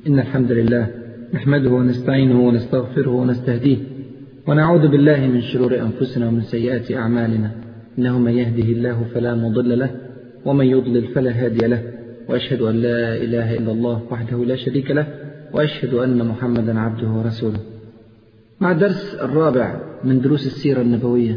إن الحمد لله نحمده ونستعينه ونستغفره ونستهديه ونعوذ بالله من شرور أنفسنا ومن سيئات أعمالنا إنه من يهده الله فلا مضل له ومن يضلل فلا هادي له وأشهد أن لا إله إلا الله وحده لا شريك له وأشهد أن محمدا عبده ورسوله مع الدرس الرابع من دروس السيرة النبوية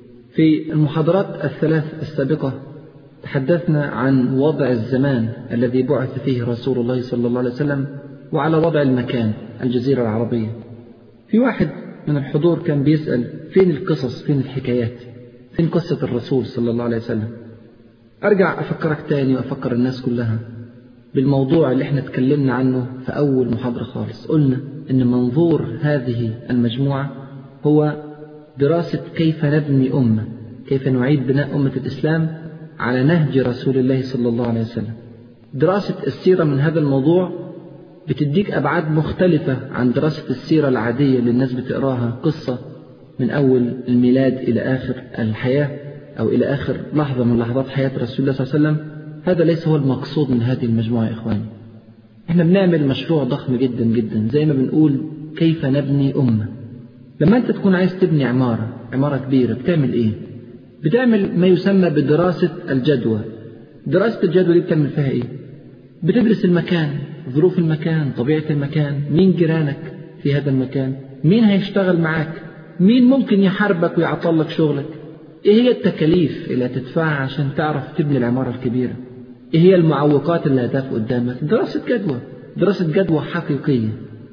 في المحاضرات الثلاث السابقة تحدثنا عن وضع الزمان الذي بعث فيه رسول الله صلى الله عليه وسلم وعلى وضع المكان الجزيرة العربية في واحد من الحضور كان بيسأل فين القصص فين الحكايات فين قصة الرسول صلى الله عليه وسلم أرجع أفكرك تاني وأفكر الناس كلها بالموضوع اللي احنا اتكلمنا عنه في أول محاضرة خالص قلنا إن منظور هذه المجموعة هو دراسة كيف نبني أمة كيف نعيد بناء أمة الإسلام على نهج رسول الله صلى الله عليه وسلم دراسة السيرة من هذا الموضوع بتديك أبعاد مختلفة عن دراسة السيرة العادية اللي الناس بتقراها قصة من أول الميلاد إلى آخر الحياة أو إلى آخر لحظة من لحظات حياة رسول الله صلى الله عليه وسلم هذا ليس هو المقصود من هذه المجموعة يا إخواني احنا بنعمل مشروع ضخم جدا جدا زي ما بنقول كيف نبني أمة لما أنت تكون عايز تبني عمارة عمارة كبيرة بتعمل إيه بتعمل ما يسمى بدراسة الجدوى دراسة الجدوى دي بتعمل فيها إيه بتدرس المكان ظروف المكان طبيعة المكان مين جيرانك في هذا المكان مين هيشتغل معاك مين ممكن يحاربك ويعطل لك شغلك ايه هي التكاليف اللي هتدفعها عشان تعرف تبني العمارة الكبيرة ايه هي المعوقات اللي هتقف قدامك دراسة جدوى دراسة جدوى حقيقية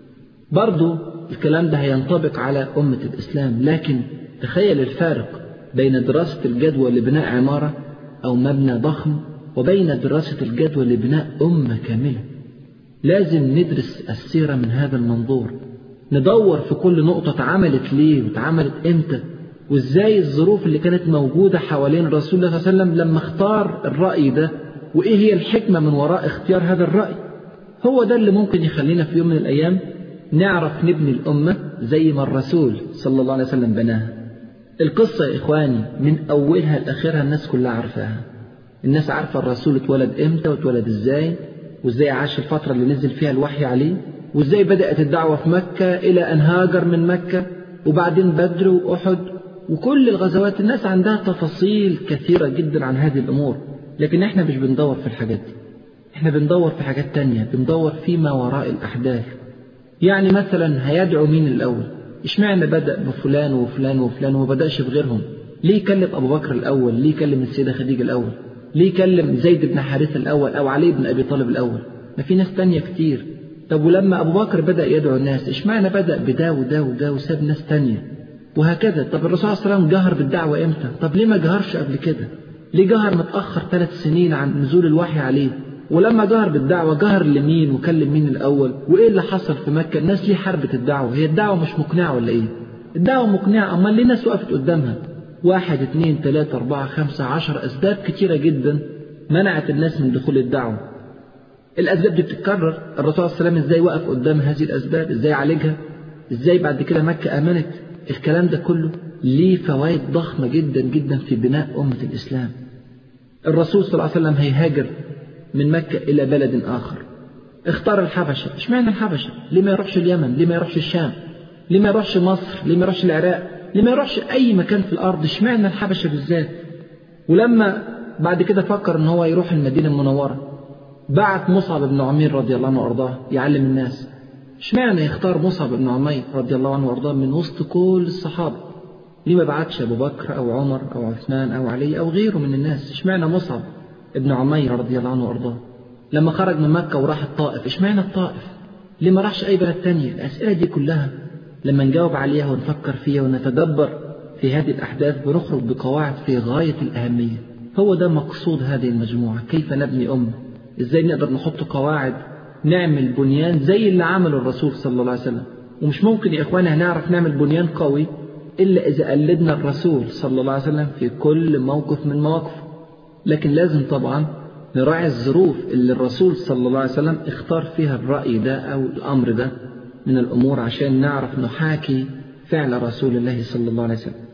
برضو الكلام ده هينطبق على أمة الإسلام لكن تخيل الفارق بين دراسة الجدوى لبناء عمارة أو مبنى ضخم وبين دراسة الجدوى لبناء أمة كاملة لازم ندرس السيرة من هذا المنظور ندور في كل نقطة اتعملت ليه واتعملت امتى وازاي الظروف اللي كانت موجودة حوالين الرسول صلى الله عليه وسلم لما اختار الرأي ده وايه هي الحكمة من وراء اختيار هذا الرأي هو ده اللي ممكن يخلينا في يوم من الأيام نعرف نبني الأمة زي ما الرسول صلى الله عليه وسلم بناها القصة يا إخواني من أولها لآخرها الناس كلها عارفاها الناس عارفة الرسول اتولد إمتى واتولد إزاي وإزاي عاش الفترة اللي نزل فيها الوحي عليه وإزاي بدأت الدعوة في مكة إلى أن هاجر من مكة وبعدين بدر وأحد وكل الغزوات الناس عندها تفاصيل كثيرة جدا عن هذه الأمور لكن احنا مش بندور في الحاجات دي احنا بندور في حاجات تانية بندور فيما وراء الأحداث يعني مثلا هيدعو مين الأول اشمعنى بدأ بفلان وفلان وفلان وما بدأش بغيرهم ليه يكلم أبو بكر الأول ليه يكلم السيدة خديجة الأول ليه يكلم زيد بن حارثة الأول أو علي بن أبي طالب الأول ما في ناس تانية كتير طب ولما أبو بكر بدأ يدعو الناس اشمعنى بدأ بدا ودا ودا وساب ناس تانية وهكذا طب الرسول صلى الله عليه وسلم جهر بالدعوة إمتى طب ليه ما جهرش قبل كده ليه جهر متأخر ثلاث سنين عن نزول الوحي عليه ولما جهر بالدعوة جهر لمين وكلم مين الأول وإيه اللي حصل في مكة الناس ليه حربت الدعوة هي الدعوة مش مقنعة ولا إيه الدعوة مقنعة أما ليه ناس وقفت قدامها واحد اثنين ثلاثة أربعة خمسة عشر أسباب كتيرة جدا منعت الناس من دخول الدعوة الأسباب دي بتتكرر الرسول صلى الله عليه وسلم إزاي وقف قدام هذه الأسباب إزاي عالجها إزاي بعد كده مكة آمنت الكلام ده كله ليه فوائد ضخمة جدا جدا في بناء أمة الإسلام الرسول صلى الله عليه وسلم هيهاجر من مكة إلى بلد آخر اختار الحبشة اشمعنى الحبشة ليه ما يروحش اليمن ليه ما يروحش الشام ليه ما يروحش مصر ليه ما يروحش العراق ليه ما يروحش أي مكان في الأرض اشمعنى الحبشة بالذات ولما بعد كده فكر ان هو يروح المدينة المنورة بعت مصعب بن عمير رضي الله عنه وارضاه يعلم الناس اشمعنى يختار مصعب بن عمير رضي الله عنه وارضاه من وسط كل الصحابة ليه ما بعتش ابو بكر او عمر او عثمان او علي او غيره من الناس اشمعنى مصعب ابن عمير رضي الله عنه وارضاه لما خرج من مكة وراح الطائف اشمعنى الطائف ليه ما راحش اي بلد تانية الاسئلة دي كلها لما نجاوب عليها ونفكر فيها ونتدبر في هذه الأحداث بنخرج بقواعد في غاية الأهمية هو ده مقصود هذه المجموعة كيف نبني أمة إزاي نقدر نحط قواعد نعمل بنيان زي اللي عمله الرسول صلى الله عليه وسلم ومش ممكن يا إخواني هنعرف نعمل بنيان قوي إلا إذا قلدنا الرسول صلى الله عليه وسلم في كل موقف من مواقفه لكن لازم طبعا نراعي الظروف اللي الرسول صلى الله عليه وسلم اختار فيها الرأي ده أو الأمر ده من الأمور عشان نعرف نحاكي فعل رسول الله صلى الله عليه وسلم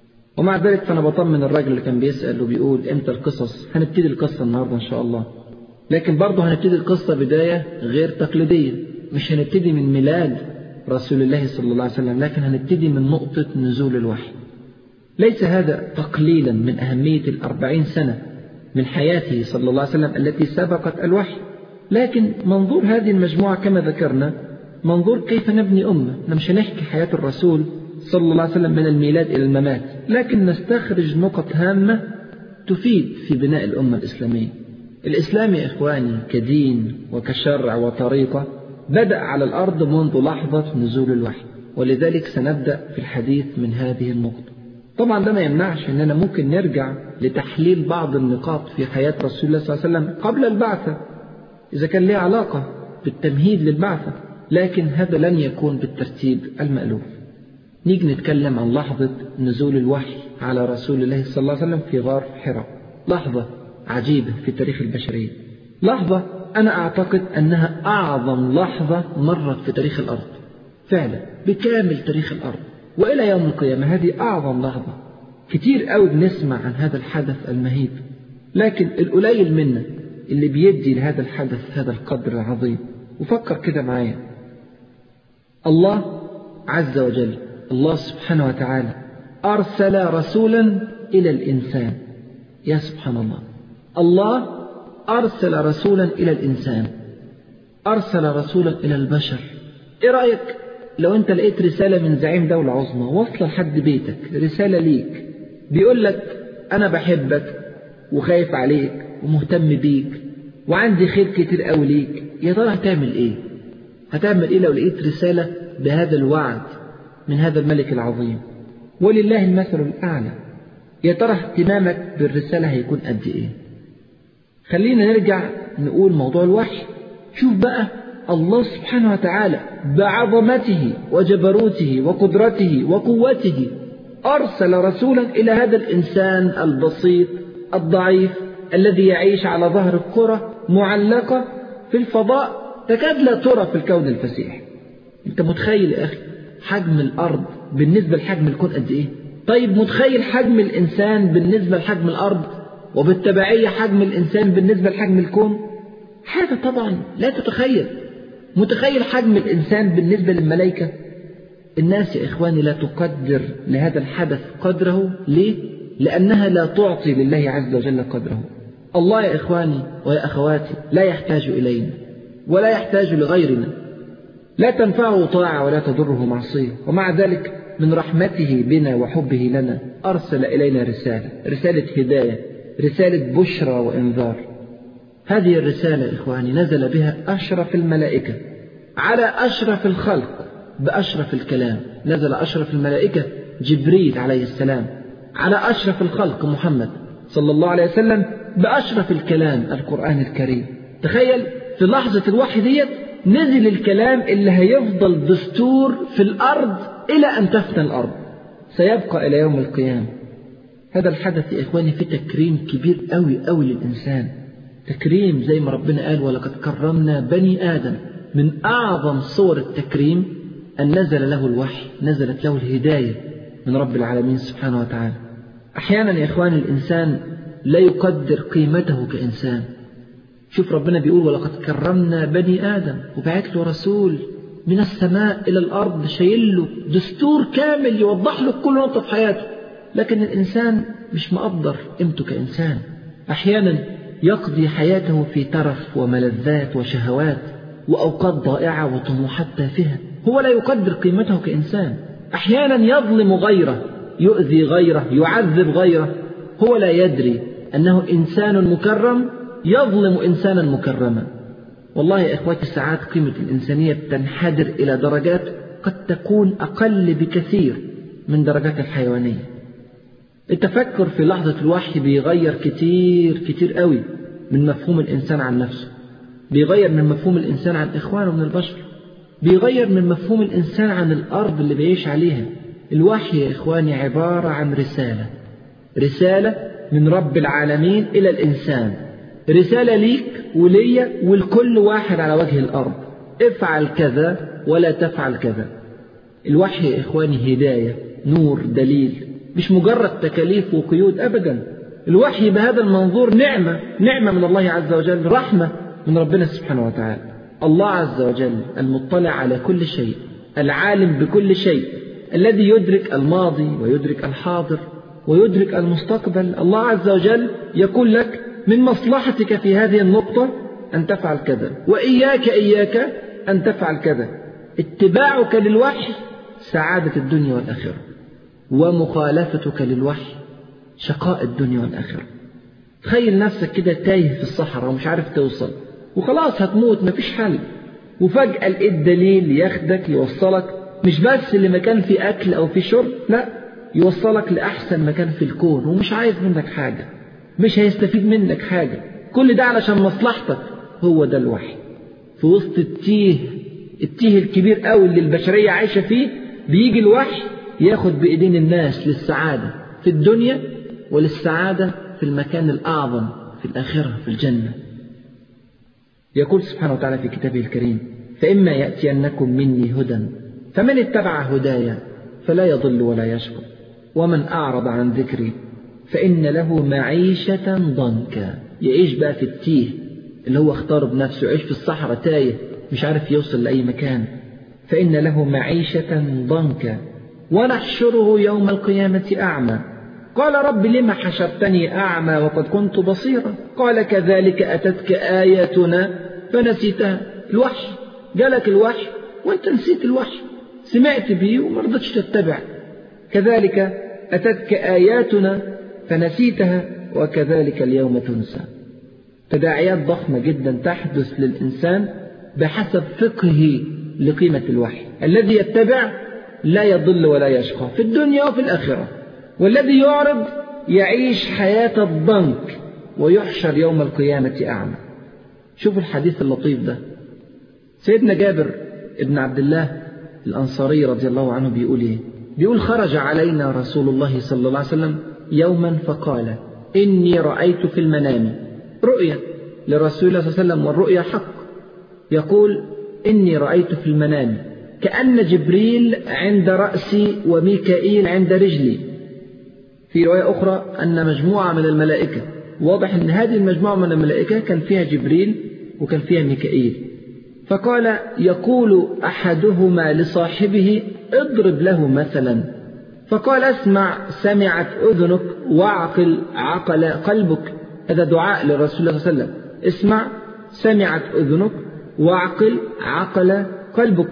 ومع ذلك فأنا بطمن الراجل اللي كان بيسأل وبيقول إمتى القصص هنبتدي القصة النهاردة إن شاء الله لكن برضه هنبتدي القصة بداية غير تقليدية مش هنبتدي من ميلاد رسول الله صلى الله عليه وسلم لكن هنبتدي من نقطة نزول الوحي ليس هذا تقليلا من أهمية الأربعين سنة من حياته صلى الله عليه وسلم التي سبقت الوحي لكن منظور هذه المجموعة كما ذكرنا منظور كيف نبني أمة احنا مش هنحكي حياة الرسول صلى الله عليه وسلم من الميلاد إلى الممات لكن نستخرج نقط هامة تفيد في بناء الأمة الإسلامية الإسلام يا إخواني كدين وكشرع وطريقة بدأ على الأرض منذ لحظة نزول الوحي ولذلك سنبدأ في الحديث من هذه النقطة طبعا ده ما يمنعش أننا ممكن نرجع لتحليل بعض النقاط في حياة رسول الله صلى الله عليه وسلم قبل البعثة إذا كان ليه علاقة بالتمهيد للبعثة لكن هذا لن يكون بالترتيب المألوف نيجي نتكلم عن لحظة نزول الوحي على رسول الله صلى الله عليه وسلم في غار حراء لحظة عجيبة في تاريخ البشرية لحظة أنا أعتقد أنها أعظم لحظة مرت في تاريخ الأرض فعلا بكامل تاريخ الأرض وإلى يوم القيامة هذه أعظم لحظة كتير قوي بنسمع عن هذا الحدث المهيب لكن القليل منا اللي بيدي لهذا الحدث هذا القدر العظيم وفكر كده معايا الله عز وجل الله سبحانه وتعالى أرسل رسولا إلى الإنسان يا سبحان الله الله أرسل رسولا إلى الإنسان أرسل رسولا إلى البشر إيه رأيك لو أنت لقيت رسالة من زعيم دولة عظمى واصلة لحد بيتك رسالة ليك بيقول لك أنا بحبك وخايف عليك ومهتم بيك وعندي خير كتير قوي ليك يا ترى هتعمل إيه؟ هتعمل إيه لو لقيت رسالة بهذا الوعد من هذا الملك العظيم ولله المثل الأعلى يا ترى اهتمامك بالرسالة هيكون قد إيه خلينا نرجع نقول موضوع الوحي شوف بقى الله سبحانه وتعالى بعظمته وجبروته وقدرته وقوته أرسل رسولا إلى هذا الإنسان البسيط الضعيف الذي يعيش على ظهر الكرة معلقة في الفضاء تكاد لا ترى في الكون الفسيح انت متخيل يا أخي حجم الأرض بالنسبة لحجم الكون قد إيه طيب متخيل حجم الإنسان بالنسبة لحجم الأرض وبالتبعية حجم الإنسان بالنسبة لحجم الكون حاجة طبعا لا تتخيل متخيل حجم الإنسان بالنسبة للملائكة الناس يا إخواني لا تقدر لهذا الحدث قدره ليه؟ لأنها لا تعطي لله عز وجل قدره الله يا إخواني ويا أخواتي لا يحتاج إلينا ولا يحتاج لغيرنا لا تنفعه طاعة ولا تضره معصية ومع ذلك من رحمته بنا وحبه لنا أرسل إلينا رسالة رسالة هداية رسالة بشرى وإنذار هذه الرسالة إخواني نزل بها أشرف الملائكة على أشرف الخلق بأشرف الكلام نزل أشرف الملائكة جبريل عليه السلام على أشرف الخلق محمد صلى الله عليه وسلم بأشرف الكلام القرآن الكريم تخيل في لحظة الوحي ديت نزل الكلام اللي هيفضل دستور في الأرض إلى أن تفنى الأرض سيبقى إلى يوم القيامة هذا الحدث يا إخواني في تكريم كبير أوي أوي للإنسان تكريم زي ما ربنا قال ولقد كرمنا بني آدم من أعظم صور التكريم أن نزل له الوحي نزلت له الهداية من رب العالمين سبحانه وتعالى أحيانا يا إخواني الإنسان لا يقدر قيمته كإنسان شوف ربنا بيقول ولقد كرمنا بني آدم وبعت له رسول من السماء إلى الأرض شايل له دستور كامل يوضح له كل نقطة في حياته لكن الإنسان مش مقدر قيمته كإنسان أحيانا يقضي حياته في ترف وملذات وشهوات وأوقات ضائعة وطموحات تافهة هو لا يقدر قيمته كإنسان أحيانا يظلم غيره يؤذي غيره يعذب غيره هو لا يدري أنه إنسان مكرم يظلم إنسانا مكرما والله يا إخواتي ساعات قيمة الإنسانية بتنحدر إلى درجات قد تكون أقل بكثير من درجات الحيوانية التفكر في لحظة الوحي بيغير كتير كتير قوي من مفهوم الإنسان عن نفسه بيغير من مفهوم الإنسان عن إخوانه من البشر بيغير من مفهوم الإنسان عن الأرض اللي بيعيش عليها الوحي يا إخواني عبارة عن رسالة رسالة من رب العالمين إلى الإنسان رسالة ليك وليا ولكل واحد على وجه الأرض افعل كذا ولا تفعل كذا الوحي يا إخواني هداية نور دليل مش مجرد تكاليف وقيود أبدا الوحي بهذا المنظور نعمة نعمة من الله عز وجل رحمة من ربنا سبحانه وتعالى الله عز وجل المطلع على كل شيء العالم بكل شيء الذي يدرك الماضي ويدرك الحاضر ويدرك المستقبل الله عز وجل يقول لك من مصلحتك في هذه النقطة أن تفعل كذا وإياك إياك أن تفعل كذا اتباعك للوحي سعادة الدنيا والآخرة ومخالفتك للوحي شقاء الدنيا والآخرة تخيل نفسك كده تايه في الصحراء ومش عارف توصل وخلاص هتموت مفيش حل وفجأة لقيت دليل ياخدك يوصلك مش بس لمكان فيه أكل أو فيه شرب لا يوصلك لأحسن مكان في الكون ومش عايز منك حاجة مش هيستفيد منك حاجة كل ده علشان مصلحتك هو ده الوحي في وسط التيه التيه الكبير قوي اللي البشرية عايشة فيه بيجي الوحي ياخد بإيدين الناس للسعادة في الدنيا وللسعادة في المكان الأعظم في الآخرة في الجنة يقول سبحانه وتعالى في كتابه الكريم فإما يأتينكم مني هدى فمن اتبع هدايا فلا يضل ولا يشقى ومن أعرض عن ذكري فإن له معيشة ضنكا يعيش بقى في التيه اللي هو اختار بنفسه يعيش في الصحراء تايه مش عارف يوصل لأي مكان فإن له معيشة ضنكا ونحشره يوم القيامة أعمى قال رب لم حشرتني أعمى وقد كنت بصيرا قال كذلك أتتك آياتنا فنسيتها الوحي جالك الوحي وانت نسيت الوحي سمعت به وما رضتش تتبع كذلك أتتك آياتنا فنسيتها وكذلك اليوم تنسى تداعيات ضخمة جدا تحدث للإنسان بحسب فقهه لقيمة الوحي الذي يتبع لا يضل ولا يشقى في الدنيا وفي الآخرة والذي يعرض يعيش حياة الضنك ويحشر يوم القيامة أعمى شوفوا الحديث اللطيف ده سيدنا جابر ابن عبد الله الأنصاري رضي الله عنه بيقول إيه بيقول خرج علينا رسول الله صلى الله عليه وسلم يوما فقال إني رأيت في المنام رؤيا لرسول الله صلى الله عليه وسلم والرؤيا حق يقول إني رأيت في المنام كأن جبريل عند رأسي وميكائيل عند رجلي في رواية أخرى أن مجموعة من الملائكة واضح أن هذه المجموعة من الملائكة كان فيها جبريل وكان فيها ميكائيل فقال يقول أحدهما لصاحبه اضرب له مثلا فقال اسمع سمعت أذنك واعقل عقل قلبك هذا دعاء للرسول الله صلى الله عليه وسلم اسمع سمعت أذنك واعقل عقل قلبك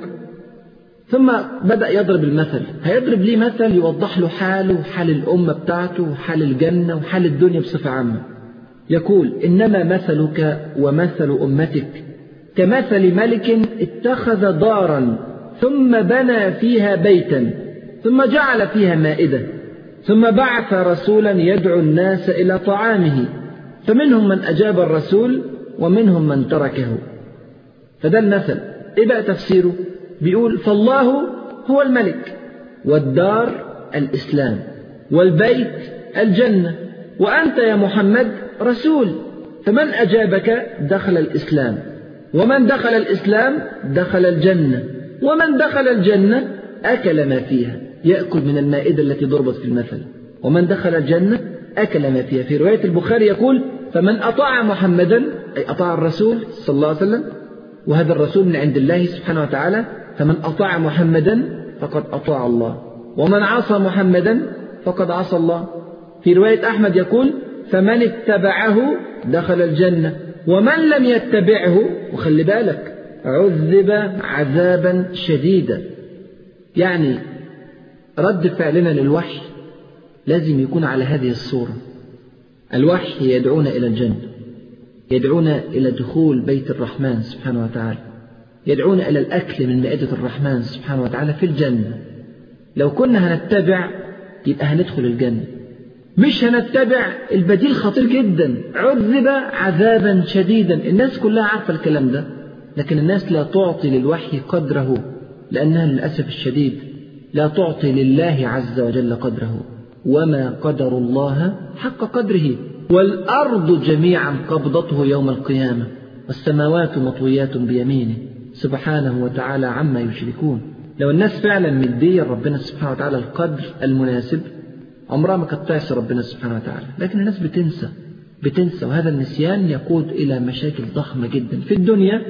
ثم بدأ يضرب المثل هيضرب ليه مثل يوضح له حاله وحال الأمة بتاعته وحال الجنة وحال الدنيا بصفة عامة يقول إنما مثلك ومثل أمتك كمثل ملك اتخذ دارا ثم بنى فيها بيتا ثم جعل فيها مائدة ثم بعث رسولا يدعو الناس إلى طعامه فمنهم من أجاب الرسول ومنهم من تركه فده المثل إيه بقى تفسيره بيقول فالله هو الملك والدار الإسلام والبيت الجنة وأنت يا محمد رسول فمن أجابك دخل الإسلام ومن دخل الإسلام دخل الجنة ومن دخل الجنة أكل ما فيها يأكل من المائدة التي ضربت في المثل ومن دخل الجنة أكل ما فيها في رواية البخاري يقول فمن أطاع محمدا أي أطاع الرسول صلى الله عليه وسلم وهذا الرسول من عند الله سبحانه وتعالى فمن أطاع محمدا فقد أطاع الله ومن عصى محمدا فقد عصى الله في رواية أحمد يقول فمن اتبعه دخل الجنة ومن لم يتبعه وخلي بالك عذب عذابا شديدا يعني رد فعلنا للوحي لازم يكون على هذه الصورة الوحي يدعونا إلى الجنة يدعونا إلى دخول بيت الرحمن سبحانه وتعالى يدعونا إلى الأكل من مائدة الرحمن سبحانه وتعالى في الجنة لو كنا هنتبع يبقى هندخل الجنة مش هنتبع البديل خطير جدا عذب عذابا شديدا الناس كلها عارفة الكلام ده لكن الناس لا تعطي للوحي قدره لأنها للأسف الشديد لا تعطي لله عز وجل قدره وما قدر الله حق قدره والأرض جميعا قبضته يوم القيامة والسماوات مطويات بيمينه سبحانه وتعالى عما يشركون لو الناس فعلا مدية ربنا سبحانه وتعالى القدر المناسب عمرها ما كانت تعصي ربنا سبحانه وتعالى لكن الناس بتنسى بتنسى وهذا النسيان يقود إلى مشاكل ضخمة جدا في الدنيا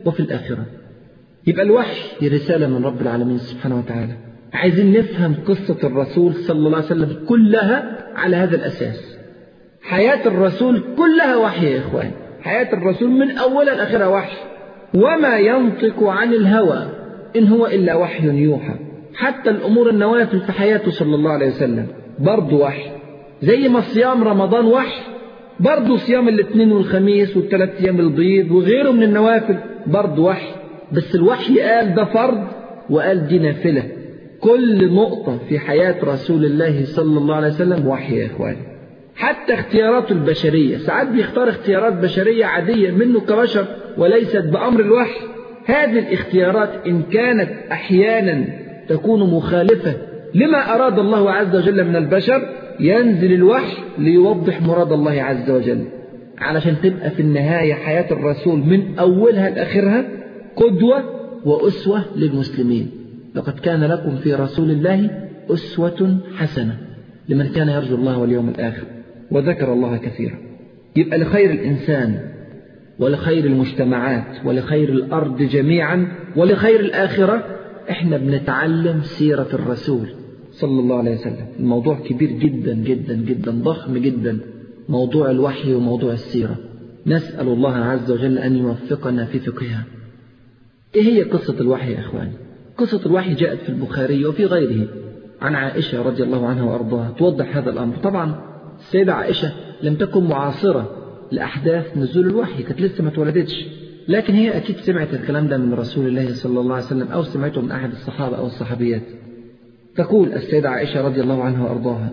وفي الآخرة يبقى الوحي دي رسالة من رب العالمين سبحانه وتعالى عايزين نفهم قصة الرسول صلى الله عليه وسلم كلها على هذا الأساس حياة الرسول كلها وحي يا إخوان حياة الرسول من أولها لآخرها وحي وما ينطق عن الهوى إن هو إلا وحي يوحى حتى الأمور النوافل في حياته صلى الله عليه وسلم برضه وحي زي ما صيام رمضان وحي برضه صيام الاثنين والخميس والثلاث أيام البيض وغيره من النوافل برضه وحي بس الوحي قال ده فرض وقال دي نافلة كل نقطة في حياة رسول الله صلى الله عليه وسلم وحي يا إخواني حتى اختياراته البشرية ساعات بيختار اختيارات بشرية عادية منه كبشر وليست بأمر الوحي هذه الاختيارات إن كانت أحيانا تكون مخالفة لما أراد الله عز وجل من البشر ينزل الوحي ليوضح مراد الله عز وجل علشان تبقى في النهاية حياة الرسول من أولها لآخرها قدوة وأسوة للمسلمين لقد كان لكم في رسول الله أسوة حسنة لمن كان يرجو الله واليوم الآخر وذكر الله كثيرا يبقى لخير الإنسان ولخير المجتمعات ولخير الأرض جميعا ولخير الآخرة احنا بنتعلم سيرة الرسول صلى الله عليه وسلم الموضوع كبير جدا جدا جدا ضخم جدا موضوع الوحي وموضوع السيرة نسأل الله عز وجل أن يوفقنا في فقهها إيه هي قصة الوحي يا إخواني قصة الوحي جاءت في البخاري وفي غيره عن عائشة رضي الله عنها وأرضاها توضح هذا الأمر طبعا السيدة عائشة لم تكن معاصرة لأحداث نزول الوحي كانت لسه ما اتولدتش لكن هي أكيد سمعت الكلام ده من رسول الله صلى الله عليه وسلم أو سمعته من أحد الصحابة أو الصحابيات تقول السيدة عائشة رضي الله عنها وأرضاها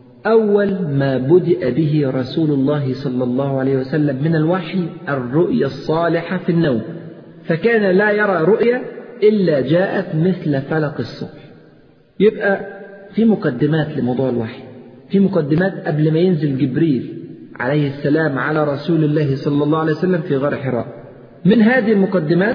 أول ما بدأ به رسول الله صلى الله عليه وسلم من الوحي الرؤيا الصالحة في النوم فكان لا يرى رؤيا إلا جاءت مثل فلق الصبح يبقى في مقدمات لموضوع الوحي في مقدمات قبل ما ينزل جبريل عليه السلام على رسول الله صلى الله عليه وسلم في غار حراء من هذه المقدمات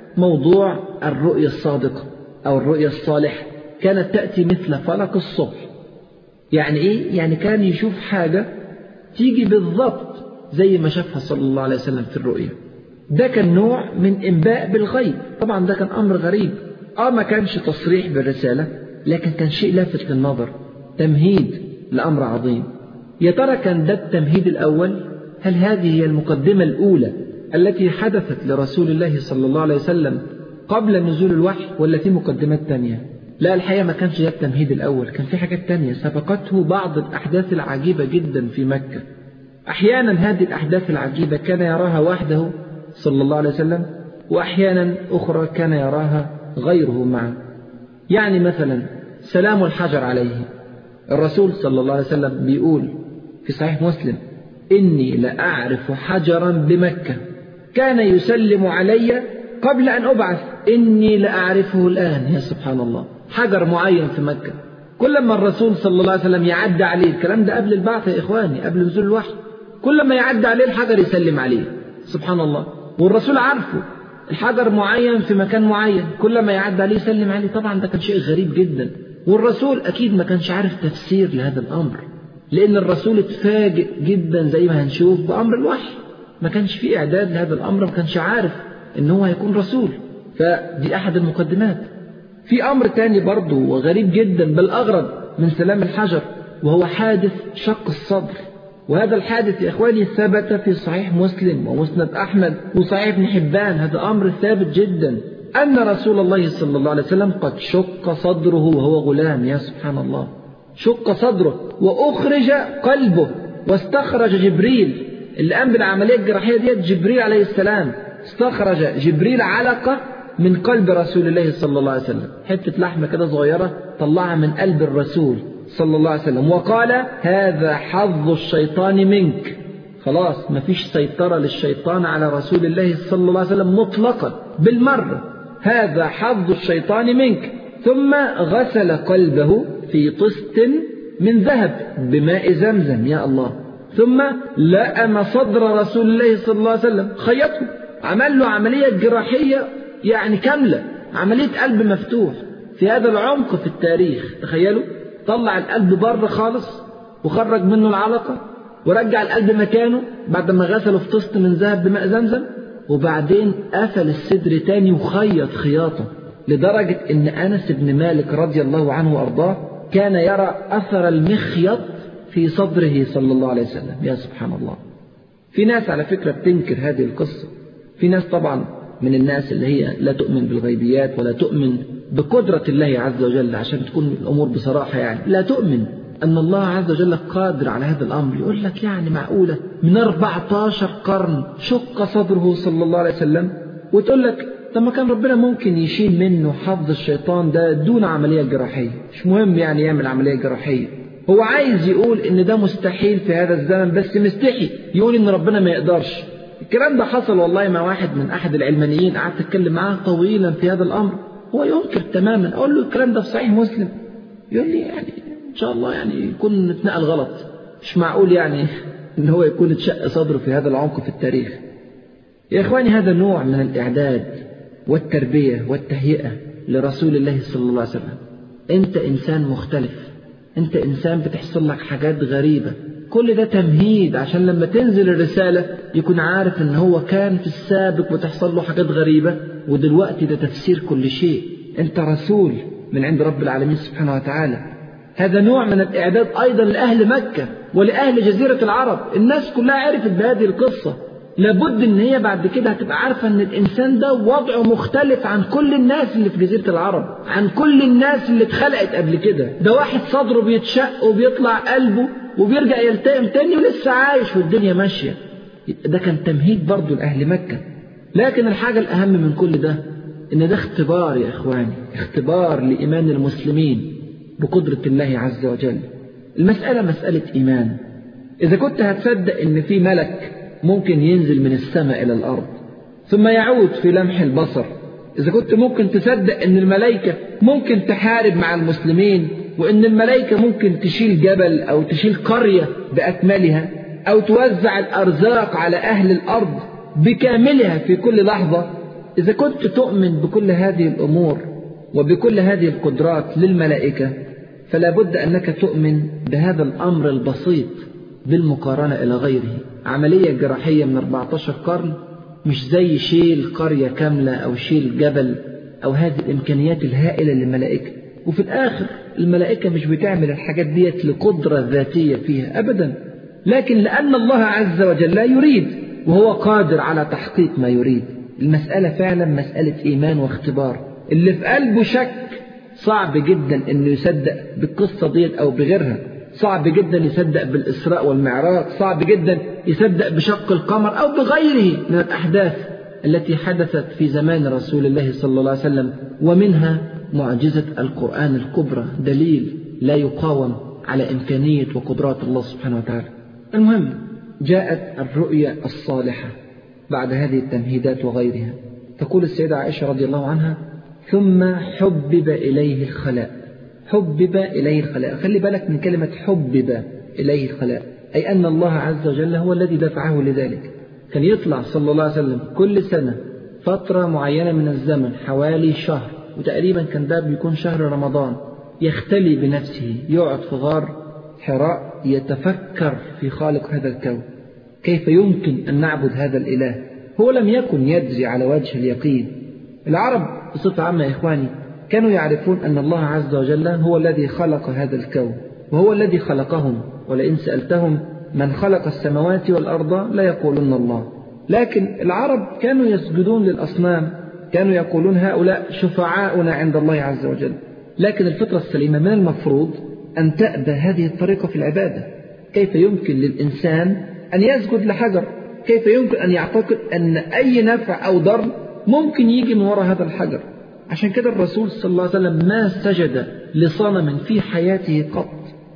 موضوع الرؤيا الصادقة أو الرؤيا الصالحة كانت تأتي مثل فلق الصبح يعني إيه؟ يعني كان يشوف حاجة تيجي بالضبط زي ما شافها صلى الله عليه وسلم في الرؤيا ده كان نوع من إنباء بالغيب طبعا ده كان أمر غريب آه ما كانش تصريح بالرسالة لكن كان شيء لافت للنظر تمهيد لأمر عظيم يا ترى كان ده التمهيد الأول هل هذه هي المقدمة الأولى التي حدثت لرسول الله صلى الله عليه وسلم قبل نزول الوحي ولا في مقدمات تانية لا الحقيقة ما كانش ده التمهيد الأول كان في حاجات تانية سبقته بعض الأحداث العجيبة جدا في مكة أحيانا هذه الأحداث العجيبة كان يراها وحده صلى الله عليه وسلم وأحيانا أخرى كان يراها غيره معه يعني مثلا سلام الحجر عليه الرسول صلى الله عليه وسلم بيقول في صحيح مسلم إني لأعرف حجرا بمكة كان يسلم علي قبل أن أبعث إني لأعرفه الآن يا سبحان الله حجر معين في مكة كل ما الرسول صلى الله عليه وسلم يعدى عليه الكلام ده قبل البعث يا إخواني قبل نزول الوحي كل ما يعدى عليه الحجر يسلم عليه سبحان الله والرسول عارفه الحجر معين في مكان معين كل ما يعدى عليه يسلم عليه طبعا ده كان شيء غريب جدا والرسول أكيد ما كانش عارف تفسير لهذا الأمر لأن الرسول اتفاجئ جدا زي ما هنشوف بأمر الوحي ما كانش فيه إعداد لهذا الأمر ما كانش عارف إن هو هيكون رسول فدي أحد المقدمات في أمر تاني برضه وغريب جدا بل أغرب من سلام الحجر وهو حادث شق الصدر وهذا الحادث يا إخواني ثبت في صحيح مسلم ومسند أحمد وصحيح ابن حبان هذا أمر ثابت جدا أن رسول الله صلى الله عليه وسلم قد شق صدره وهو غلام يا سبحان الله شق صدره وأخرج قلبه واستخرج جبريل اللي قام بالعملية الجراحية ديت جبريل عليه السلام استخرج جبريل علقة من قلب رسول الله صلى الله عليه وسلم حتة لحمة كده صغيرة طلعها من قلب الرسول صلى الله عليه وسلم وقال هذا حظ الشيطان منك خلاص مفيش سيطرة للشيطان على رسول الله صلى الله عليه وسلم مطلقا بالمرة هذا حظ الشيطان منك ثم غسل قلبه في طست من ذهب بماء زمزم يا الله ثم لأم صدر رسول الله صلى الله عليه وسلم خيطه عمل له عملية جراحية يعني كاملة عملية قلب مفتوح في هذا العمق في التاريخ تخيلوا طلع القلب بره خالص وخرج منه العلقة ورجع القلب مكانه بعد ما غسله في طست من ذهب بماء زمزم وبعدين قفل الصدر تاني وخيط خياطة لدرجة ان انس بن مالك رضي الله عنه وارضاه كان يرى اثر المخيط في صدره صلى الله عليه وسلم يا سبحان الله في ناس على فكرة بتنكر هذه القصة في ناس طبعا من الناس اللي هي لا تؤمن بالغيبيات ولا تؤمن بقدرة الله عز وجل عشان تكون الأمور بصراحة يعني لا تؤمن أن الله عز وجل قادر على هذا الأمر يقول لك يعني معقولة من 14 قرن شق صدره صلى الله عليه وسلم وتقول لك طب ما كان ربنا ممكن يشيل منه حظ الشيطان ده دون عملية جراحية مش مهم يعني يعمل عملية جراحية هو عايز يقول ان ده مستحيل في هذا الزمن بس مستحي يقول ان ربنا ما يقدرش الكلام ده حصل والله مع واحد من احد العلمانيين قعدت اتكلم معاه طويلا في هذا الامر هو ينكر تماما اقول له الكلام ده في صحيح مسلم يقول لي يعني ان شاء الله يعني يكون اتنقل غلط مش معقول يعني ان هو يكون اتشق صدره في هذا العمق في التاريخ يا اخواني هذا نوع من الاعداد والتربيه والتهيئه لرسول الله صلى الله عليه وسلم انت انسان مختلف انت انسان بتحصل لك حاجات غريبه كل ده تمهيد عشان لما تنزل الرساله يكون عارف ان هو كان في السابق وتحصل له حاجات غريبه ودلوقتي ده تفسير كل شيء انت رسول من عند رب العالمين سبحانه وتعالى هذا نوع من الإعداد أيضا لأهل مكة ولأهل جزيرة العرب الناس كلها عرفت بهذه القصة لابد ان هي بعد كده هتبقى عارفة ان الانسان ده وضعه مختلف عن كل الناس اللي في جزيرة العرب عن كل الناس اللي اتخلقت قبل كده ده واحد صدره بيتشق وبيطلع قلبه وبيرجع يلتئم تاني ولسه عايش والدنيا ماشية ده كان تمهيد برضه لأهل مكة لكن الحاجة الأهم من كل ده إن ده اختبار يا إخواني اختبار لإيمان المسلمين بقدرة الله عز وجل المسألة مسألة إيمان إذا كنت هتصدق إن في ملك ممكن ينزل من السماء إلى الأرض ثم يعود في لمح البصر إذا كنت ممكن تصدق إن الملائكة ممكن تحارب مع المسلمين وإن الملائكة ممكن تشيل جبل أو تشيل قرية بأكملها أو توزع الأرزاق على أهل الأرض بكاملها في كل لحظة إذا كنت تؤمن بكل هذه الأمور وبكل هذه القدرات للملائكة فلا بد أنك تؤمن بهذا الأمر البسيط بالمقارنة إلى غيره عملية جراحية من 14 قرن مش زي شيل قرية كاملة أو شيل جبل أو هذه الإمكانيات الهائلة للملائكة وفي الآخر الملائكة مش بتعمل الحاجات ديت لقدرة ذاتية فيها أبدا لكن لأن الله عز وجل لا يريد وهو قادر على تحقيق ما يريد المسألة فعلا مسألة إيمان واختبار اللي في قلبه شك صعب جدا انه يصدق بالقصة ديت او بغيرها صعب جدا يصدق بالإسراء والمعراج صعب جدا يصدق بشق القمر أو بغيره من الأحداث التي حدثت في زمان رسول الله صلى الله عليه وسلم ومنها معجزة القرآن الكبرى دليل لا يقاوم على إمكانية وقدرات الله سبحانه وتعالى المهم جاءت الرؤيا الصالحة بعد هذه التمهيدات وغيرها تقول السيدة عائشة رضي الله عنها ثم حبب إليه الخلاء حبب إليه الخلاء خلي بالك من كلمة حبب إليه الخلاء أي أن الله عز وجل هو الذي دفعه لذلك كان يطلع صلى الله عليه وسلم كل سنة فترة معينة من الزمن حوالي شهر وتقريبا كان ده بيكون شهر رمضان يختلي بنفسه يقعد في غار حراء يتفكر في خالق هذا الكون كيف يمكن أن نعبد هذا الإله هو لم يكن يجري على وجه اليقين العرب بصفة عامة يا إخواني كانوا يعرفون أن الله عز وجل هو الذي خلق هذا الكون وهو الذي خلقهم ولئن سألتهم من خلق السماوات والأرض لا يقولون الله لكن العرب كانوا يسجدون للأصنام كانوا يقولون هؤلاء شفعاؤنا عند الله عز وجل لكن الفطرة السليمة من المفروض أن تأبى هذه الطريقة في العبادة كيف يمكن للإنسان أن يسجد لحجر كيف يمكن أن يعتقد أن أي نفع أو ضر ممكن يجي من وراء هذا الحجر عشان كده الرسول صلى الله عليه وسلم ما سجد لصنم في حياته قط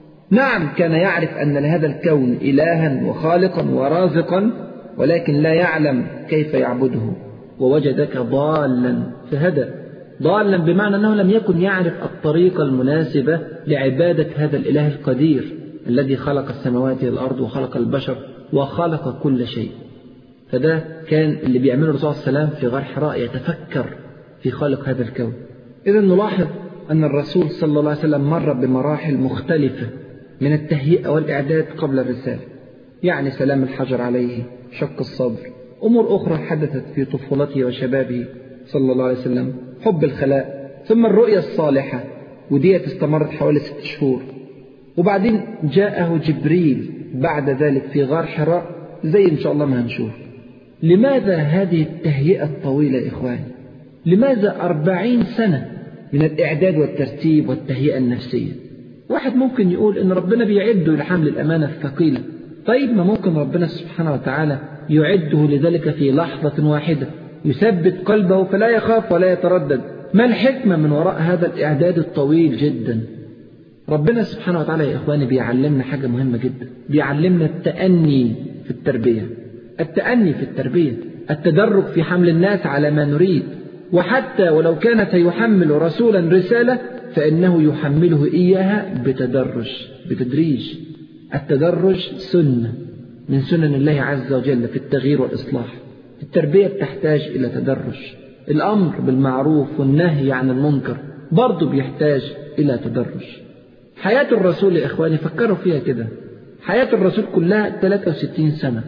نعم كان يعرف أن لهذا الكون إلها وخالقا ورازقا ولكن لا يعلم كيف يعبده ووجدك ضالا فهدى ضالا بمعنى أنه لم يكن يعرف الطريقة المناسبة لعبادة هذا الإله القدير الذي خلق السماوات والأرض وخلق البشر وخلق كل شيء فده كان اللي بيعمله الرسول صلى الله عليه وسلم في غار حراء يتفكر في خالق هذا الكون إذا نلاحظ أن الرسول صلى الله عليه وسلم مر بمراحل مختلفة من التهيئة والإعداد قبل الرسالة يعني سلام الحجر عليه شق الصدر أمور أخرى حدثت في طفولته وشبابه صلى الله عليه وسلم حب الخلاء ثم الرؤية الصالحة وديت استمرت حوالي ست شهور وبعدين جاءه جبريل بعد ذلك في غار حراء زي إن شاء الله ما هنشوف لماذا هذه التهيئة الطويلة يا إخواني لماذا أربعين سنة من الإعداد والترتيب والتهيئة النفسية واحد ممكن يقول إن ربنا بيعده لحمل الأمانة الثقيلة طيب ما ممكن ربنا سبحانه وتعالى يعده لذلك في لحظة واحدة يثبت قلبه فلا يخاف ولا يتردد ما الحكمة من وراء هذا الإعداد الطويل جدا ربنا سبحانه وتعالى يا إخواني بيعلمنا حاجة مهمة جدا بيعلمنا التأني في التربية التأني في التربية التدرج في حمل الناس على ما نريد وحتى ولو كان سيحمل رسولا رسالة فإنه يحمله إياها بتدرج بتدريج التدرج سنة من سنن الله عز وجل في التغيير والإصلاح التربية بتحتاج إلى تدرج الأمر بالمعروف والنهي عن المنكر برضه بيحتاج إلى تدرج حياة الرسول يا إخواني فكروا فيها كده حياة الرسول كلها 63 سنة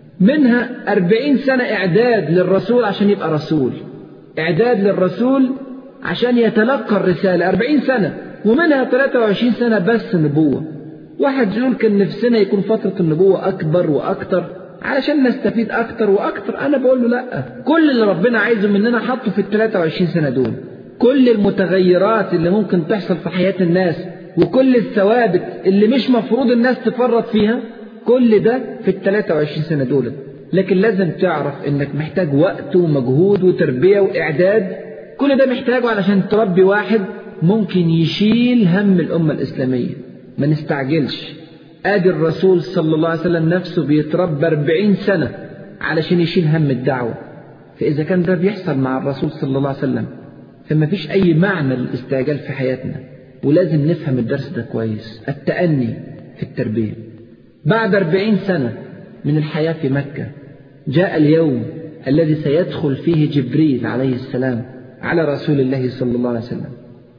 منها 40 سنة إعداد للرسول عشان يبقى رسول إعداد للرسول عشان يتلقى الرسالة 40 سنة ومنها 23 سنة بس نبوة واحد يقول كان نفسنا يكون فترة النبوة أكبر وأكتر علشان نستفيد أكتر وأكتر أنا بقول له لأ كل اللي ربنا عايزه مننا حطه في ال 23 سنة دول كل المتغيرات اللي ممكن تحصل في حياة الناس وكل الثوابت اللي مش مفروض الناس تفرط فيها كل ده في ال 23 سنة دول لكن لازم تعرف انك محتاج وقت ومجهود وتربية واعداد كل ده محتاجه علشان تربي واحد ممكن يشيل هم الأمة الإسلامية ما نستعجلش آدي الرسول صلى الله عليه وسلم نفسه بيتربى 40 سنة علشان يشيل هم الدعوة فإذا كان ده بيحصل مع الرسول صلى الله عليه وسلم فما فيش أي معنى للاستعجال في حياتنا ولازم نفهم الدرس ده كويس التأني في التربية بعد أربعين سنة من الحياة في مكة جاء اليوم الذي سيدخل فيه جبريل عليه السلام على رسول الله صلى الله عليه وسلم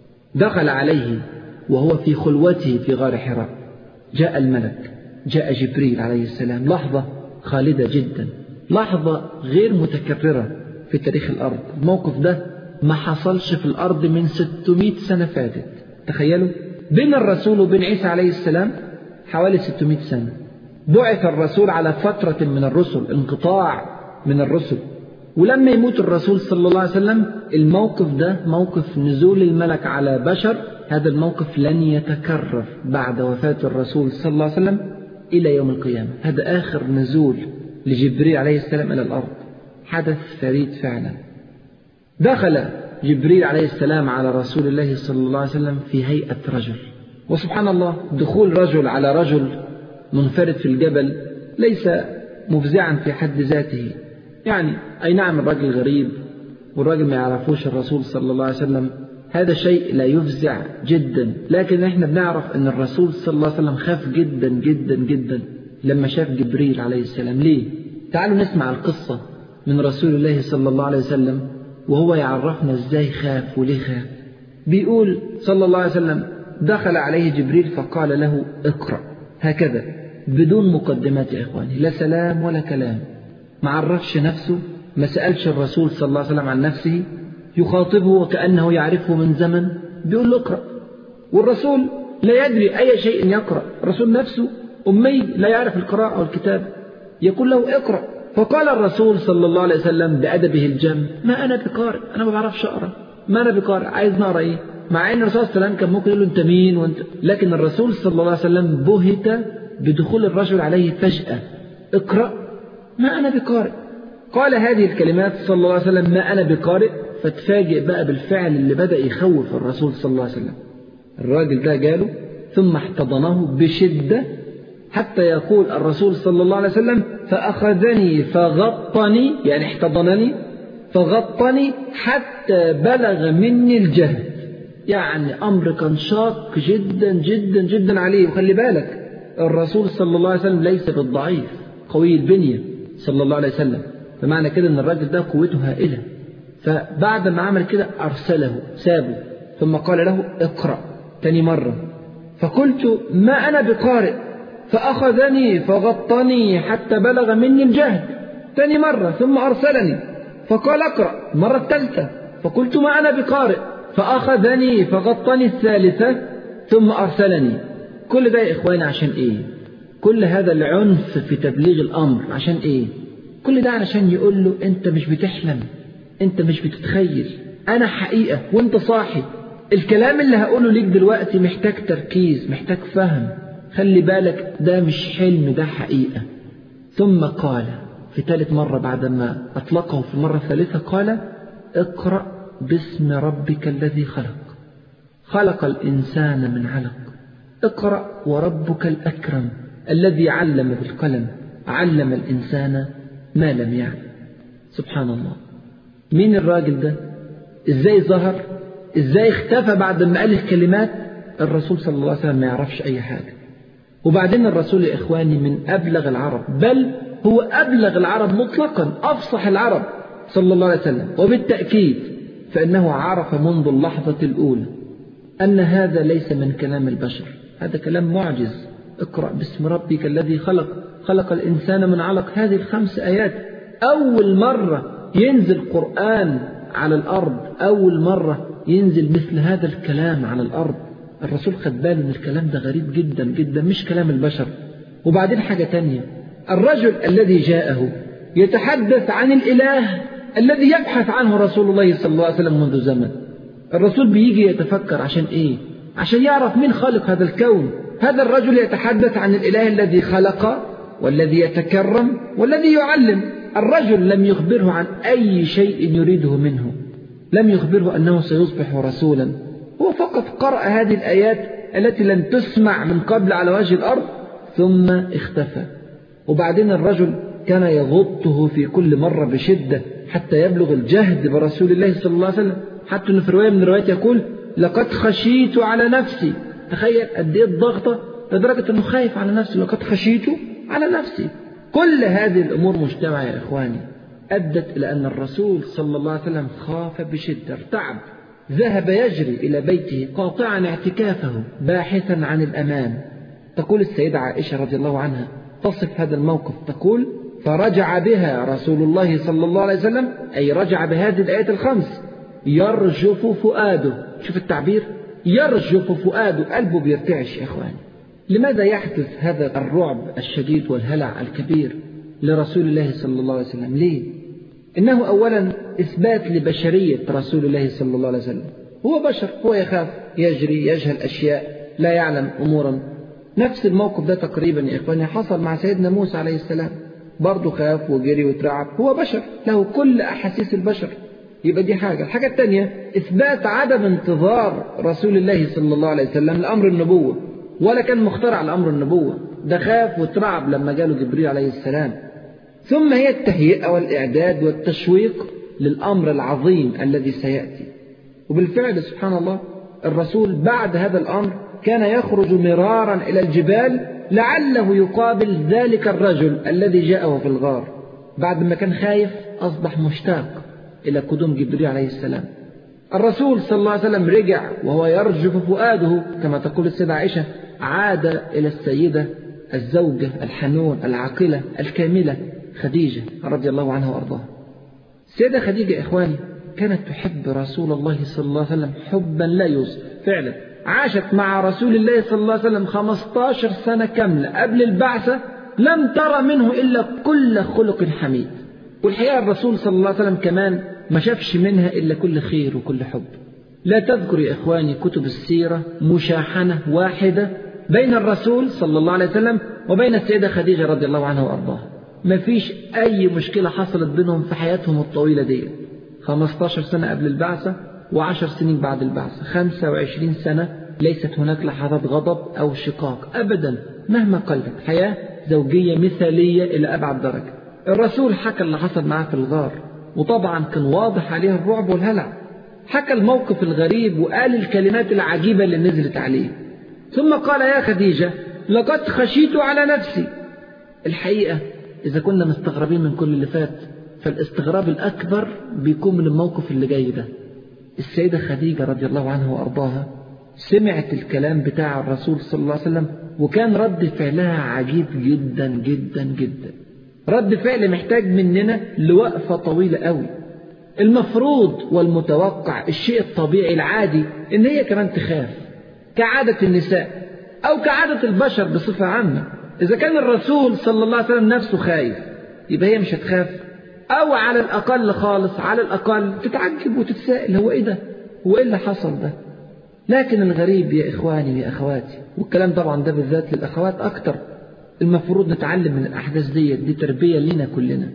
دخل عليه وهو في خلوته في غار حراء جاء الملك جاء جبريل عليه السلام لحظة خالدة جدا لحظة غير متكررة في تاريخ الأرض الموقف ده ما حصلش في الأرض من 600 سنة فاتت تخيلوا بين الرسول وبين عيسى عليه السلام حوالي 600 سنة بعث الرسول على فترة من الرسل انقطاع من الرسل ولما يموت الرسول صلى الله عليه وسلم الموقف ده موقف نزول الملك على بشر هذا الموقف لن يتكرر بعد وفاة الرسول صلى الله عليه وسلم إلى يوم القيامة هذا آخر نزول لجبريل عليه السلام إلى الأرض حدث فريد فعلا دخل جبريل عليه السلام على رسول الله صلى الله عليه وسلم في هيئة رجل وسبحان الله دخول رجل على رجل منفرد في الجبل ليس مفزعا في حد ذاته يعني أي نعم الرجل غريب والراجل ما يعرفوش الرسول صلى الله عليه وسلم هذا شيء لا يفزع جدا لكن احنا بنعرف ان الرسول صلى الله عليه وسلم خاف جدا جدا جدا لما شاف جبريل عليه السلام ليه تعالوا نسمع القصة من رسول الله صلى الله عليه وسلم وهو يعرفنا ازاي خاف وليه خاف بيقول صلى الله عليه وسلم دخل عليه جبريل فقال له اقرأ هكذا بدون مقدمات يا إخواني لا سلام ولا كلام ما عرفش نفسه ما سألش الرسول صلى الله عليه وسلم عن نفسه يخاطبه وكأنه يعرفه من زمن بيقول له اقرأ والرسول لا يدري أي شيء يقرأ الرسول نفسه أمي لا يعرف القراءة والكتاب يقول له اقرأ فقال الرسول صلى الله عليه وسلم بأدبه الجم ما أنا بقارئ أنا ما بعرفش أقرأ ما أنا بقارئ عايز نقرأ إيه مع أن الرسول صلى الله عليه وسلم كان ممكن يقول له أنت مين وأنت لكن الرسول صلى الله عليه وسلم بهت بدخول الرجل عليه فجأة اقرأ ما أنا بقارئ قال هذه الكلمات صلى الله عليه وسلم ما أنا بقارئ فتفاجئ بقى بالفعل اللي بدأ يخوف الرسول صلى الله عليه وسلم الراجل ده جاله ثم احتضنه بشدة حتى يقول الرسول صلى الله عليه وسلم فأخذني فغطني يعني احتضنني فغطني حتى بلغ مني الجهد يعني أمر كان شاق جدا جدا جدا عليه وخلي بالك الرسول صلى الله عليه وسلم ليس بالضعيف قوي البنية صلى الله عليه وسلم فمعنى كده ان الراجل ده قوته هائلة فبعد ما عمل كده أرسله سابه ثم قال له اقرأ تاني مرة فقلت ما أنا بقارئ فأخذني فغطني حتى بلغ مني الجهد ثاني مرة ثم أرسلني فقال اقرأ المرة الثالثة فقلت ما أنا بقارئ فأخذني فغطني الثالثة ثم أرسلني كل ده يا إخواني عشان إيه كل هذا العنف في تبليغ الأمر عشان إيه كل ده علشان يقول له أنت مش بتحلم أنت مش بتتخيل أنا حقيقة وأنت صاحي الكلام اللي هقوله ليك دلوقتي محتاج تركيز محتاج فهم خلي بالك ده مش حلم ده حقيقة ثم قال في ثالث مرة بعدما أطلقه في المرة الثالثة قال اقرأ باسم ربك الذي خلق خلق الإنسان من علق اقرأ وربك الأكرم الذي علم بالقلم علم الإنسان ما لم يعلم سبحان الله مين الراجل ده ازاي ظهر ازاي اختفى بعد ما قال الكلمات الرسول صلى الله عليه وسلم ما يعرفش اي حاجة وبعدين الرسول يا اخواني من ابلغ العرب بل هو ابلغ العرب مطلقا افصح العرب صلى الله عليه وسلم وبالتأكيد فإنه عرف منذ اللحظة الأولى أن هذا ليس من كلام البشر هذا كلام معجز اقرأ باسم ربك الذي خلق خلق الإنسان من علق هذه الخمس آيات أول مرة ينزل قرآن على الأرض أول مرة ينزل مثل هذا الكلام على الأرض الرسول خد باله ان الكلام ده غريب جدا جدا مش كلام البشر وبعدين حاجة تانية الرجل الذي جاءه يتحدث عن الإله الذي يبحث عنه رسول الله صلى الله عليه وسلم منذ زمن الرسول بيجي يتفكر عشان ايه عشان يعرف مين خالق هذا الكون هذا الرجل يتحدث عن الإله الذي خلق والذي يتكرم والذي يعلم الرجل لم يخبره عن أي شيء يريده منه لم يخبره أنه سيصبح رسولا هو فقط قرأ هذه الآيات التي لم تسمع من قبل على وجه الأرض ثم اختفى وبعدين الرجل كان يغطه في كل مرة بشدة حتى يبلغ الجهد برسول الله صلى الله عليه وسلم حتى أنه في رواية من الروايات يقول لقد خشيت على نفسي تخيل قد ايه الضغطة لدرجة أنه خايف على نفسه لقد خشيت على نفسي كل هذه الأمور مجتمعة يا إخواني أدت إلى أن الرسول صلى الله عليه وسلم خاف بشدة ارتعب ذهب يجري إلى بيته قاطعا اعتكافه باحثا عن الأمان تقول السيدة عائشة رضي الله عنها تصف هذا الموقف تقول فرجع بها رسول الله صلى الله عليه وسلم أي رجع بهذه الآية الخمس يرجف فؤاده شوف التعبير يرجف فؤاده قلبه بيرتعش يا إخواني لماذا يحدث هذا الرعب الشديد والهلع الكبير لرسول الله صلى الله عليه وسلم ليه إنه أولا إثبات لبشرية رسول الله صلى الله عليه وسلم هو بشر هو يخاف يجري يجهل أشياء لا يعلم أمورا نفس الموقف ده تقريبا يا إخواني حصل مع سيدنا موسى عليه السلام برضه خاف وجري وترعب هو بشر له كل أحاسيس البشر يبقى دي حاجة الحاجة الثانية إثبات عدم انتظار رسول الله صلى الله عليه وسلم لأمر النبوة ولا كان مخترع لأمر النبوة ده خاف وترعب لما جاله جبريل عليه السلام ثم هي التهيئة والإعداد والتشويق للأمر العظيم الذي سيأتي وبالفعل سبحان الله الرسول بعد هذا الأمر كان يخرج مرارا إلى الجبال لعله يقابل ذلك الرجل الذي جاءه في الغار بعد ما كان خايف أصبح مشتاق إلى قدوم جبريل عليه السلام الرسول صلى الله عليه وسلم رجع وهو يرجف فؤاده كما تقول السيدة عائشة عاد إلى السيدة الزوجة الحنون العاقلة الكاملة خديجة رضي الله عنها وأرضاها السيدة خديجة إخواني كانت تحب رسول الله صلى الله عليه وسلم حبا لا يوصف فعلا عاشت مع رسول الله صلى الله عليه وسلم 15 سنة كاملة قبل البعثة لم ترى منه إلا كل خلق حميد والحقيقة الرسول صلى الله عليه وسلم كمان ما شافش منها إلا كل خير وكل حب لا تذكر يا إخواني كتب السيرة مشاحنة واحدة بين الرسول صلى الله عليه وسلم وبين السيدة خديجة رضي الله عنها وأرضاها ما فيش أي مشكلة حصلت بينهم في حياتهم الطويلة دي 15 سنة قبل البعثة وعشر سنين بعد البعثة 25 سنة ليست هناك لحظات غضب أو شقاق أبدا مهما قلت حياة زوجية مثالية إلى أبعد درجة الرسول حكى اللي حصل معاه في الغار وطبعا كان واضح عليه الرعب والهلع حكى الموقف الغريب وقال الكلمات العجيبة اللي نزلت عليه ثم قال يا خديجة لقد خشيت على نفسي الحقيقة إذا كنا مستغربين من كل اللي فات فالاستغراب الأكبر بيكون من الموقف اللي جاي ده السيدة خديجة رضي الله عنها وأرضاها سمعت الكلام بتاع الرسول صلى الله عليه وسلم وكان رد فعلها عجيب جدا جدا جدا رد فعل محتاج مننا لوقفة طويلة قوي المفروض والمتوقع الشيء الطبيعي العادي ان هي كمان تخاف كعادة النساء او كعادة البشر بصفة عامة اذا كان الرسول صلى الله عليه وسلم نفسه خايف يبقى هي مش هتخاف او على الاقل خالص على الاقل تتعجب وتتساءل هو ايه ده هو ايه اللي حصل ده لكن الغريب يا اخواني يا اخواتي والكلام طبعا ده بالذات للاخوات اكتر المفروض نتعلم من الاحداث ديت دي تربية لينا كلنا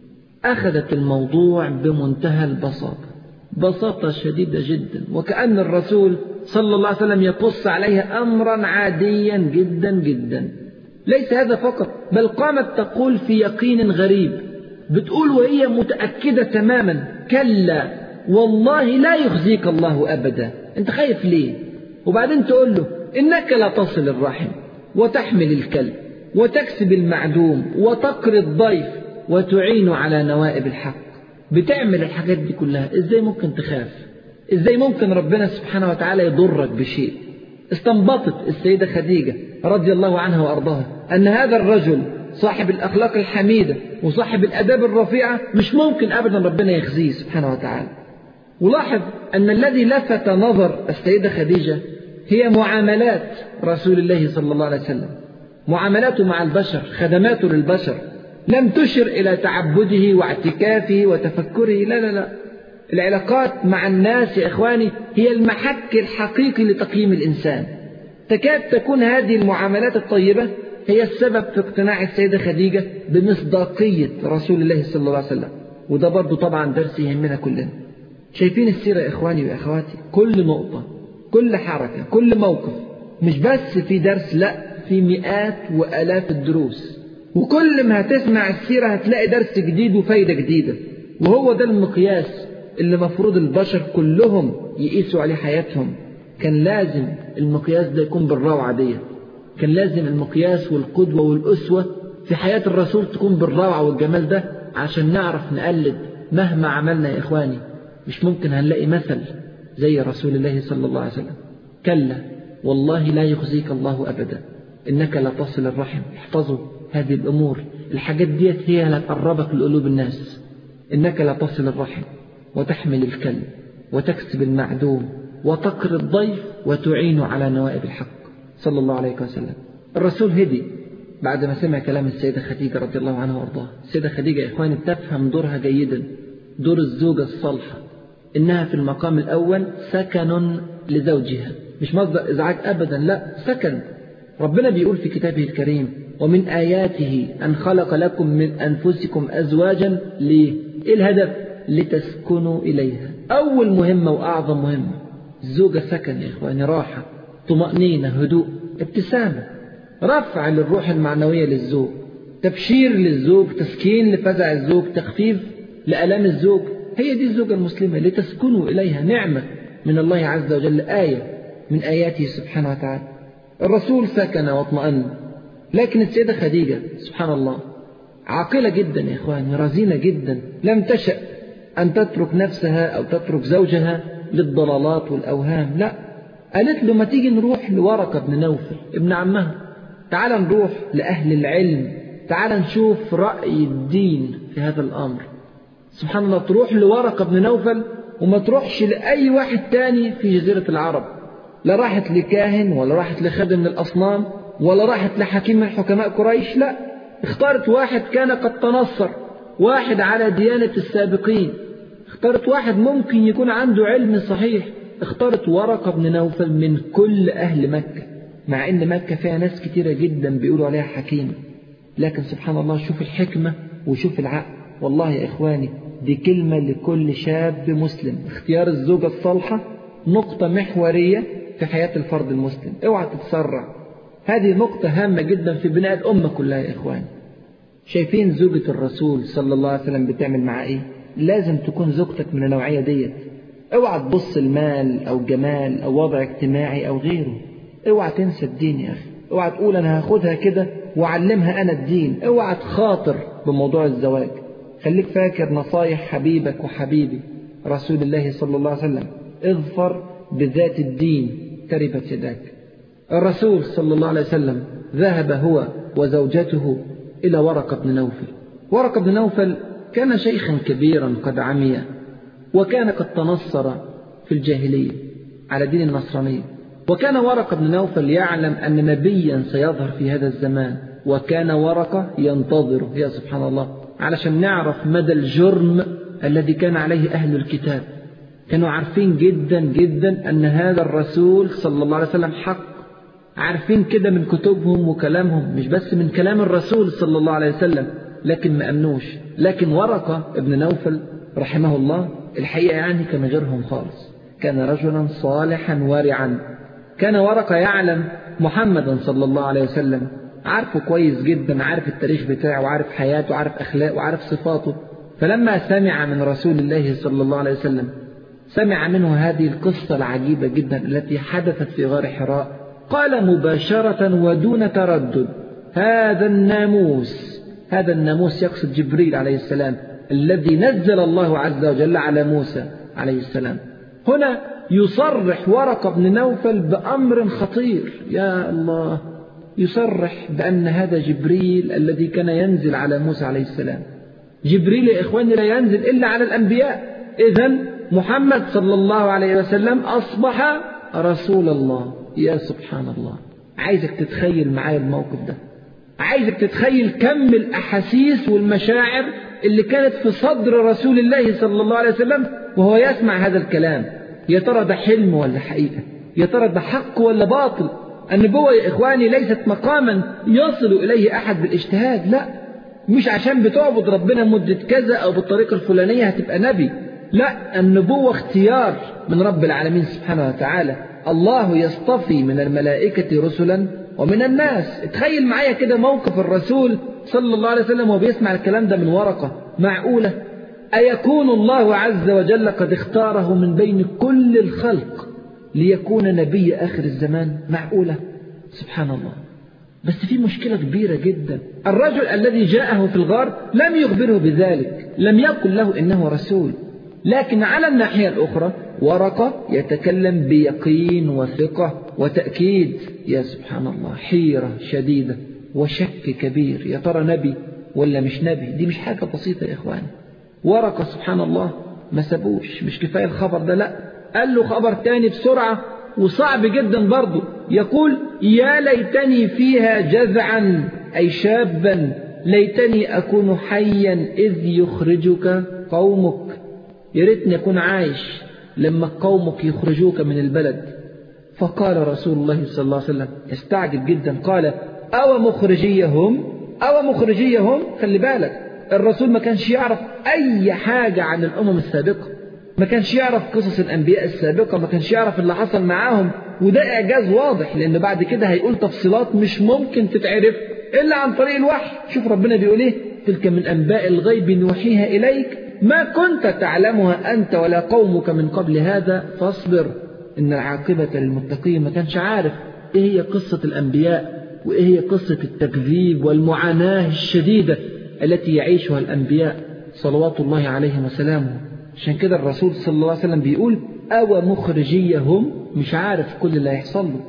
أخذت الموضوع بمنتهى البساطة بساطة شديدة جدا وكأن الرسول صلى الله عليه وسلم يقص عليها أمرا عاديا جدا جدا ليس هذا فقط بل قامت تقول في يقين غريب بتقول وهي متأكدة تماما كلا والله لا يخزيك الله أبدا أنت خايف ليه وبعدين تقول له إنك لا تصل الرحم وتحمل الكلب وتكسب المعدوم وتقري الضيف وتعين على نوائب الحق بتعمل الحاجات دي كلها ازاي ممكن تخاف ازاي ممكن ربنا سبحانه وتعالى يضرك بشيء استنبطت السيدة خديجة رضي الله عنها وأرضاها أن هذا الرجل صاحب الأخلاق الحميدة وصاحب الأداب الرفيعة مش ممكن أبدا ربنا يخزيه سبحانه وتعالى ولاحظ أن الذي لفت نظر السيدة خديجة هي معاملات رسول الله صلى الله عليه وسلم معاملاته مع البشر خدماته للبشر لم تشر إلى تعبده واعتكافه وتفكره لا لا لا العلاقات مع الناس يا إخواني هي المحك الحقيقي لتقييم الإنسان تكاد تكون هذه المعاملات الطيبة هي السبب في اقتناع السيدة خديجة بمصداقية رسول الله صلى الله عليه وسلم وده برضه طبعا درس يهمنا كلنا شايفين السيرة يا إخواني وأخواتي كل نقطة كل حركة كل موقف مش بس في درس لا في مئات وآلاف الدروس وكل ما هتسمع السيرة هتلاقي درس جديد وفايدة جديدة وهو ده المقياس اللي مفروض البشر كلهم يقيسوا عليه حياتهم كان لازم المقياس ده يكون بالروعة دي كان لازم المقياس والقدوة والأسوة في حياة الرسول تكون بالروعة والجمال ده عشان نعرف نقلد مهما عملنا يا إخواني مش ممكن هنلاقي مثل زي رسول الله صلى الله عليه وسلم كلا والله لا يخزيك الله أبدا إنك لا تصل الرحم احفظوا هذه الأمور الحاجات ديت هي اللي تقربك لقلوب الناس إنك لا تصل الرحم وتحمل الكلب وتكسب المعدوم وتقر الضيف وتعين على نوائب الحق صلى الله عليه وسلم الرسول هدي بعد ما سمع كلام السيدة خديجة رضي الله عنها وارضاها السيدة خديجة يا إخواني تفهم دورها جيدا دور الزوجة الصالحة إنها في المقام الأول سكن لزوجها مش مصدر إزعاج أبدا لا سكن ربنا بيقول في كتابه الكريم ومن آياته أن خلق لكم من أنفسكم أزواجا ليه؟ إيه الهدف؟ لتسكنوا إليها أول مهمة وأعظم مهمة الزوجة سكن يا إخواني راحة طمأنينة هدوء ابتسامة رفع للروح المعنوية للزوج تبشير للزوج تسكين لفزع الزوج تخفيف لألام الزوج هي دي الزوجة المسلمة لتسكنوا إليها نعمة من الله عز وجل آية من آياته سبحانه وتعالى الرسول سكن واطمأن لكن السيدة خديجة سبحان الله عاقلة جدا يا إخواني رزينة جدا لم تشأ أن تترك نفسها أو تترك زوجها للضلالات والأوهام لا قالت له ما تيجي نروح لورقة بن نوفل ابن عمها تعال نروح لأهل العلم تعال نشوف رأي الدين في هذا الأمر سبحان الله تروح لورقة بن نوفل وما تروحش لأي واحد تاني في جزيرة العرب لا راحت لكاهن ولا راحت لخادم من الأصنام ولا راحت لحكيم من حكماء قريش لا اختارت واحد كان قد تنصر واحد على ديانة السابقين اختارت واحد ممكن يكون عنده علم صحيح اختارت ورقة بن نوفل من كل أهل مكة مع إن مكة فيها ناس كتيرة جدا بيقولوا عليها حكيمة لكن سبحان الله شوف الحكمة وشوف العقل والله يا إخواني دي كلمة لكل شاب مسلم اختيار الزوجة الصالحة نقطة محورية في حياة الفرد المسلم اوعى تتسرع هذه نقطة هامة جدا في بناء الأمة كلها يا إخواني شايفين زوجة الرسول صلى الله عليه وسلم بتعمل معاه إيه لازم تكون زوجتك من النوعية ديت اوعى تبص المال أو جمال أو وضع اجتماعي أو غيره اوعى تنسى الدين يا أخي اوعى تقول أنا هاخدها كده وأعلمها أنا الدين اوعى تخاطر بموضوع الزواج خليك فاكر نصايح حبيبك وحبيبي رسول الله صلى الله عليه وسلم اظفر بذات الدين تربت يداك الرسول صلى الله عليه وسلم ذهب هو وزوجته إلى ورقة بن نوفل ورقة بن نوفل كان شيخا كبيرا قد عمي وكان قد تنصر في الجاهلية على دين النصرانية وكان ورقة بن نوفل يعلم أن نبيا سيظهر في هذا الزمان وكان ورقة ينتظره يا سبحان الله علشان نعرف مدى الجرم الذي كان عليه أهل الكتاب كانوا عارفين جدا جدا أن هذا الرسول صلى الله عليه وسلم حق عارفين كده من كتبهم وكلامهم مش بس من كلام الرسول صلى الله عليه وسلم لكن ما أمنوش لكن ورقة ابن نوفل رحمه الله الحقيقة يعني كان غيرهم خالص كان رجلا صالحا ورعا كان ورقة يعلم محمدا صلى الله عليه وسلم عارفه كويس جدا عارف التاريخ بتاعه وعارف حياته وعارف أخلاقه وعارف صفاته فلما سمع من رسول الله صلى الله عليه وسلم سمع منه هذه القصة العجيبة جدا التي حدثت في غار حراء قال مباشرة ودون تردد هذا الناموس هذا الناموس يقصد جبريل عليه السلام الذي نزل الله عز وجل على موسى عليه السلام هنا يصرح ورقة بن نوفل بأمر خطير يا الله يصرح بأن هذا جبريل الذي كان ينزل على موسى عليه السلام جبريل يا إخواني لا ينزل إلا على الأنبياء إذا محمد صلى الله عليه وسلم أصبح رسول الله يا سبحان الله عايزك تتخيل معايا الموقف ده عايزك تتخيل كم الأحاسيس والمشاعر اللي كانت في صدر رسول الله صلى الله عليه وسلم وهو يسمع هذا الكلام يا ترى ده حلم ولا حقيقة يا ترى ده حق ولا باطل النبوة يا إخواني ليست مقاما يصل إليه أحد بالاجتهاد لا مش عشان بتعبد ربنا مدة كذا أو بالطريقة الفلانية هتبقى نبي لا النبوة اختيار من رب العالمين سبحانه وتعالى الله يصطفي من الملائكة رسلا ومن الناس تخيل معايا كده موقف الرسول صلى الله عليه وسلم وهو بيسمع الكلام ده من ورقة معقولة أيكون الله عز وجل قد اختاره من بين كل الخلق ليكون نبي آخر الزمان معقولة سبحان الله بس في مشكلة كبيرة جدا الرجل الذي جاءه في الغار لم يخبره بذلك لم يقل له إنه رسول لكن على الناحية الأخرى ورقة يتكلم بيقين وثقة وتأكيد يا سبحان الله حيرة شديدة وشك كبير يا ترى نبي ولا مش نبي دي مش حاجة بسيطة يا إخواني ورقة سبحان الله ما سابوش مش كفاية الخبر ده لا قال له خبر تاني بسرعة وصعب جدا برضه يقول يا ليتني فيها جذعا أي شابا ليتني أكون حيا إذ يخرجك قومك يا ريتني أكون عايش لما قومك يخرجوك من البلد فقال رسول الله صلى الله عليه وسلم استعجب جدا قال أو مخرجيهم أو مخرجيهم خلي بالك الرسول ما كانش يعرف أي حاجة عن الأمم السابقة ما كانش يعرف قصص الأنبياء السابقة ما كانش يعرف اللي حصل معاهم وده إعجاز واضح لأن بعد كده هيقول تفصيلات مش ممكن تتعرف إلا عن طريق الوحي شوف ربنا بيقول إيه تلك من أنباء الغيب نوحيها إليك ما كنت تعلمها أنت ولا قومك من قبل هذا فاصبر إن العاقبة للمتقين ما كانش عارف إيه هي قصة الأنبياء وإيه هي قصة التكذيب والمعاناة الشديدة التي يعيشها الأنبياء صلوات الله عليهم وسلامه عشان كده الرسول صلى الله عليه وسلم بيقول أو مخرجيهم مش عارف كل اللي هيحصل له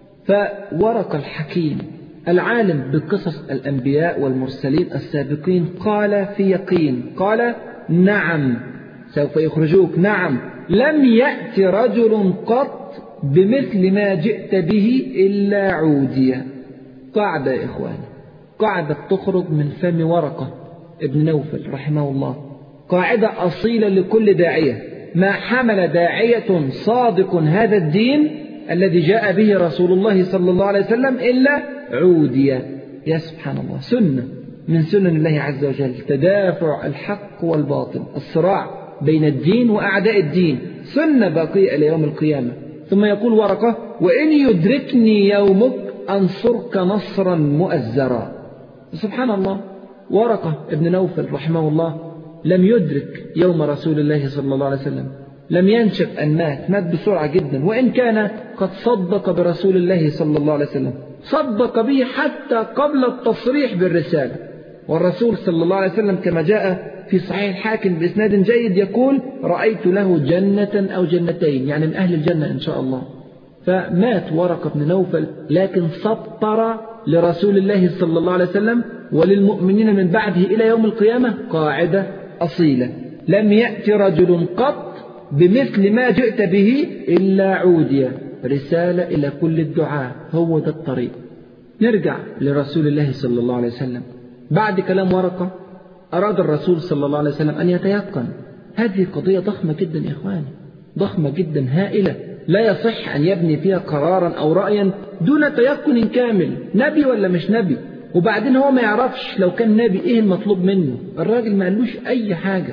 فورق الحكيم العالم بقصص الأنبياء والمرسلين السابقين قال في يقين قال نعم سوف يخرجوك نعم لم يأت رجل قط بمثل ما جئت به إلا عوديا قاعدة يا إخواني قاعدة تخرج من فم ورقة ابن نوفل رحمه الله قاعدة أصيلة لكل داعية ما حمل داعية صادق هذا الدين الذي جاء به رسول الله صلى الله عليه وسلم إلا عوديا يا سبحان الله سنة من سنن الله عز وجل تدافع الحق والباطل الصراع بين الدين وأعداء الدين سنة باقية إلى يوم القيامة ثم يقول ورقة وإن يدركني يومك أنصرك نصرا مؤزرا سبحان الله ورقة ابن نوفل رحمه الله لم يدرك يوم رسول الله صلى الله عليه وسلم لم ينشف أن مات مات بسرعة جدا وإن كان قد صدق برسول الله صلى الله عليه وسلم صدق به حتى قبل التصريح بالرسالة والرسول صلى الله عليه وسلم كما جاء في صحيح الحاكم بإسناد جيد يقول رأيت له جنة أو جنتين يعني من أهل الجنة إن شاء الله فمات ورقة بن نوفل لكن سطر لرسول الله صلى الله عليه وسلم وللمؤمنين من بعده إلى يوم القيامة قاعدة أصيلة لم يأتي رجل قط بمثل ما جئت به إلا عودية رسالة إلى كل الدعاء هو ده الطريق نرجع لرسول الله صلى الله عليه وسلم بعد كلام ورقة أراد الرسول صلى الله عليه وسلم أن يتيقن هذه قضية ضخمة جدا يا إخواني ضخمة جدا هائلة لا يصح أن يبني فيها قرارا أو رأيا دون تيقن كامل نبي ولا مش نبي وبعدين هو ما يعرفش لو كان نبي ايه المطلوب منه الراجل ما قالوش اي حاجة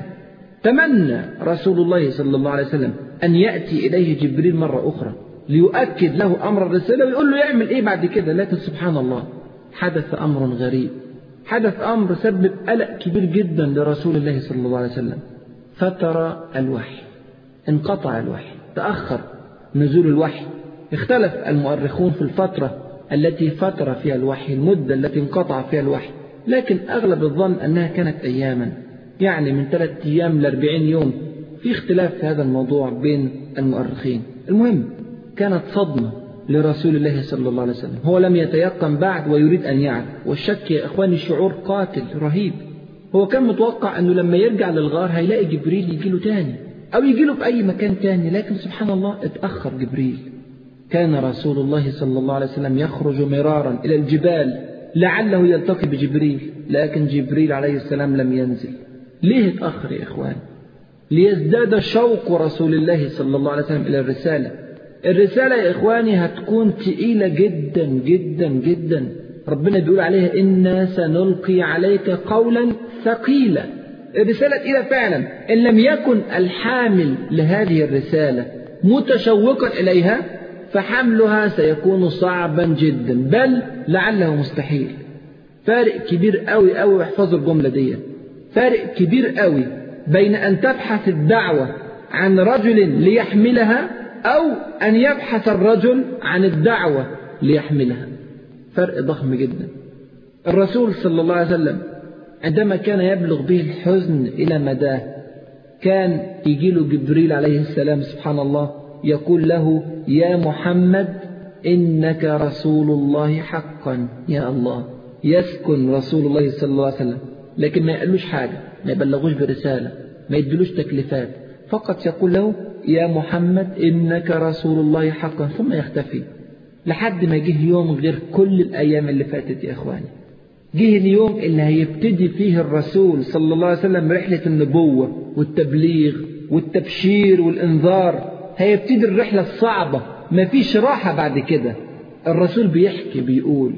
تمنى رسول الله صلى الله عليه وسلم ان يأتي اليه جبريل مرة اخرى ليؤكد له امر الرسالة ويقول له يعمل ايه بعد كده لكن سبحان الله حدث امر غريب حدث امر سبب قلق كبير جدا لرسول الله صلى الله عليه وسلم فتر الوحي انقطع الوحي تأخر نزول الوحي اختلف المؤرخون في الفترة التي فتر فيها الوحي المدة التي انقطع فيها الوحي لكن أغلب الظن أنها كانت أياما يعني من ثلاثة أيام لأربعين يوم في اختلاف في هذا الموضوع بين المؤرخين المهم كانت صدمة لرسول الله صلى الله عليه وسلم هو لم يتيقن بعد ويريد أن يعرف والشك يا إخواني شعور قاتل رهيب هو كان متوقع أنه لما يرجع للغار هيلاقي جبريل يجيله تاني أو يجيله في أي مكان تاني لكن سبحان الله اتأخر جبريل كان رسول الله صلى الله عليه وسلم يخرج مرارا إلى الجبال لعله يلتقي بجبريل لكن جبريل عليه السلام لم ينزل ليه اتأخر يا إخوان ليزداد شوق رسول الله صلى الله عليه وسلم إلى الرسالة الرسالة يا إخواني هتكون تقيلة جدا جدا جدا ربنا بيقول عليها إنا سنلقي عليك قولا ثقيلا الرسالة تقيلة فعلا إن لم يكن الحامل لهذه الرسالة متشوقا إليها فحملها سيكون صعبا جدا بل لعله مستحيل فارق كبير قوي قوي واحفظوا الجملة دي فارق كبير قوي بين أن تبحث الدعوة عن رجل ليحملها أو أن يبحث الرجل عن الدعوة ليحملها فرق ضخم جدا الرسول صلى الله عليه وسلم عندما كان يبلغ به الحزن إلى مداه كان يجيله جبريل عليه السلام سبحان الله يقول له يا محمد إنك رسول الله حقا يا الله يسكن رسول الله صلى الله عليه وسلم لكن ما يقلوش حاجة ما يبلغوش برسالة ما يدلوش تكليفات فقط يقول له يا محمد إنك رسول الله حقا ثم يختفي لحد ما جه يوم غير كل الأيام اللي فاتت يا إخواني جه اليوم اللي هيبتدي فيه الرسول صلى الله عليه وسلم رحلة النبوة والتبليغ والتبشير والإنذار هيبتدي الرحلة الصعبة مفيش راحة بعد كده الرسول بيحكي بيقول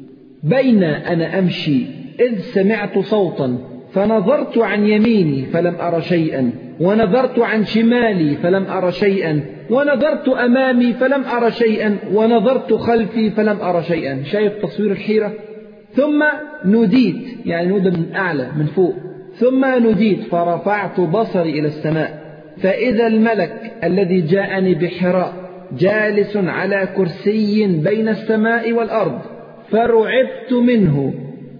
بين أنا أمشي إذ سمعت صوتا فنظرت عن يميني فلم أرى شيئا ونظرت عن شمالي فلم أرى شيئا ونظرت أمامي فلم أرى شيئا ونظرت خلفي فلم أرى شيئا شايف تصوير الحيرة ثم نوديت يعني نودى من أعلى من فوق ثم نوديت فرفعت بصري إلى السماء فإذا الملك الذي جاءني بحراء جالس على كرسي بين السماء والأرض فرعبت منه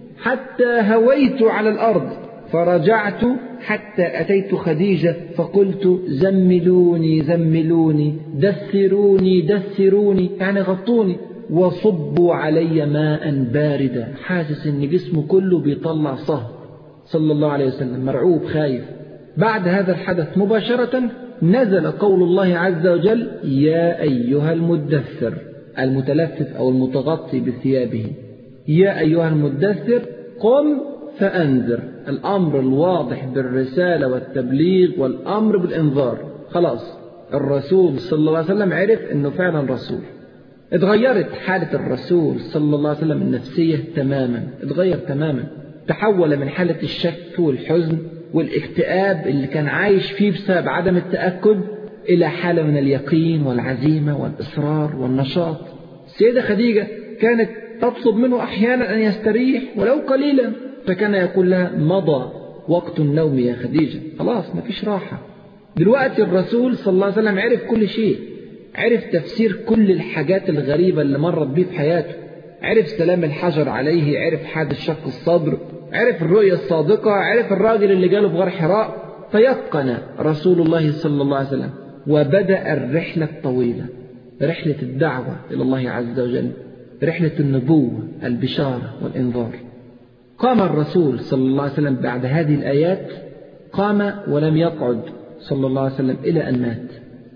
حتى هويت على الأرض فرجعت حتى أتيت خديجة فقلت زملوني زملوني دثروني دثروني يعني غطوني وصبوا علي ماء باردا حاسس ان جسمه كله بيطلع صهد صلى الله عليه وسلم مرعوب خايف بعد هذا الحدث مباشرة نزل قول الله عز وجل يا أيها المدثر المتلفف أو المتغطي بثيابه يا أيها المدثر قم فأنذر الأمر الواضح بالرسالة والتبليغ والأمر بالإنذار خلاص الرسول صلى الله عليه وسلم عرف أنه فعلا رسول اتغيرت حالة الرسول صلى الله عليه وسلم النفسية تماما اتغير تماما تحول من حالة الشك والحزن والاكتئاب اللي كان عايش فيه بسبب عدم التأكد إلى حالة من اليقين والعزيمة والإصرار والنشاط السيدة خديجة كانت تطلب منه أحيانا أن يستريح ولو قليلا فكان يقول لها مضى وقت النوم يا خديجة خلاص ما فيش راحة دلوقتي الرسول صلى الله عليه وسلم عرف كل شيء عرف تفسير كل الحاجات الغريبة اللي مرت بيه في حياته عرف سلام الحجر عليه عرف حادث شق الصدر عرف الرؤية الصادقة عرف الراجل اللي جاله في غار حراء تيقن رسول الله صلى الله عليه وسلم وبدأ الرحلة الطويلة رحلة الدعوة إلى الله عز وجل رحلة النبوة البشارة والإنذار قام الرسول صلى الله عليه وسلم بعد هذه الآيات قام ولم يقعد صلى الله عليه وسلم إلى أن مات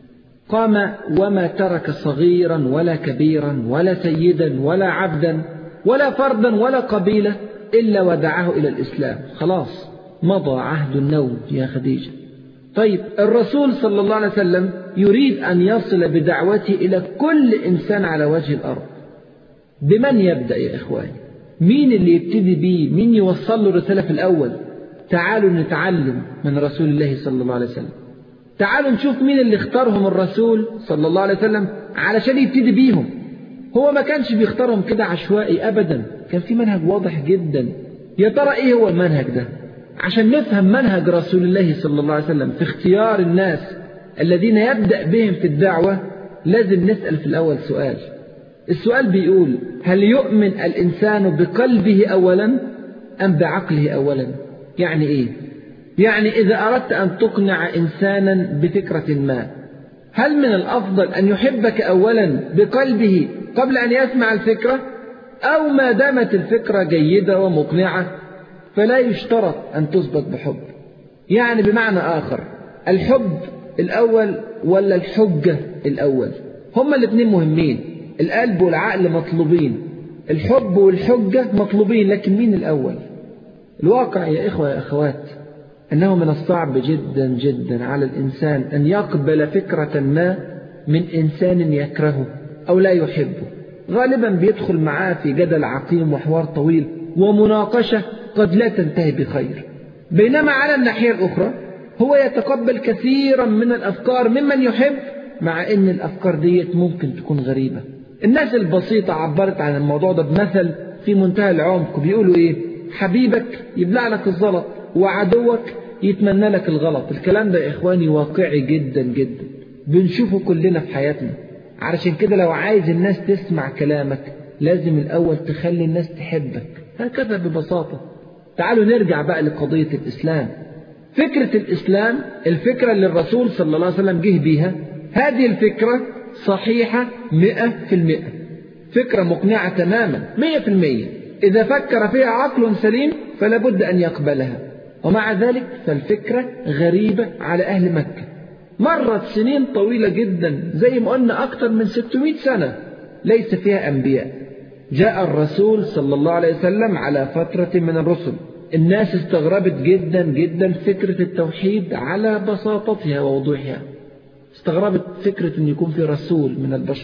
قام وما ترك صغيرا ولا كبيرا ولا سيدا ولا عبدا ولا فردا ولا قبيلة إلا ودعاه إلى الإسلام خلاص مضى عهد النوم يا خديجة طيب الرسول صلى الله عليه وسلم يريد أن يصل بدعوته إلى كل إنسان على وجه الأرض بمن يبدأ يا إخواني مين اللي يبتدي بيه مين يوصل له الرسالة في الأول تعالوا نتعلم من رسول الله صلى الله عليه وسلم تعالوا نشوف مين اللي اختارهم الرسول صلى الله عليه وسلم علشان يبتدي بيهم هو ما كانش بيختارهم كده عشوائي أبدا كان في منهج واضح جدا يا ترى إيه هو المنهج ده عشان نفهم منهج رسول الله صلى الله عليه وسلم في اختيار الناس الذين يبدأ بهم في الدعوة لازم نسأل في الأول سؤال السؤال بيقول هل يؤمن الإنسان بقلبه أولا أم بعقله أولا يعني إيه يعني إذا أردت أن تقنع إنسانا بفكرة ما هل من الأفضل أن يحبك أولا بقلبه قبل أن يسمع الفكرة أو ما دامت الفكرة جيدة ومقنعة فلا يشترط أن تثبت بحب يعني بمعنى آخر الحب الأول ولا الحجة الأول هما الاثنين مهمين القلب والعقل مطلوبين الحب والحجة مطلوبين لكن مين الأول الواقع يا إخوة يا أخوات أنه من الصعب جدا جدا على الإنسان أن يقبل فكرة ما من إنسان يكرهه أو لا يحبه غالبا بيدخل معاه في جدل عقيم وحوار طويل ومناقشة قد لا تنتهي بخير بينما على الناحية الأخرى هو يتقبل كثيرا من الأفكار ممن يحب مع أن الأفكار ديت ممكن تكون غريبة الناس البسيطة عبرت عن الموضوع ده بمثل في منتهى العمق بيقولوا إيه حبيبك يبلع لك الزلط وعدوك يتمنى لك الغلط الكلام ده يا إخواني واقعي جدا جدا بنشوفه كلنا في حياتنا علشان كده لو عايز الناس تسمع كلامك لازم الأول تخلي الناس تحبك هكذا ببساطة تعالوا نرجع بقى لقضية الإسلام فكرة الإسلام الفكرة اللي الرسول صلى الله عليه وسلم جه بيها هذه الفكرة صحيحة مئة في المئة فكرة مقنعة تماما مئة في المئة إذا فكر فيها عقل سليم فلا بد أن يقبلها ومع ذلك فالفكرة غريبة على أهل مكة مرت سنين طويلة جدا زي ما قلنا أكثر من 600 سنة ليس فيها أنبياء جاء الرسول صلى الله عليه وسلم على فترة من الرسل الناس استغربت جدا جدا فكرة التوحيد على بساطتها ووضوحها استغربت فكرة أن يكون في رسول من البشر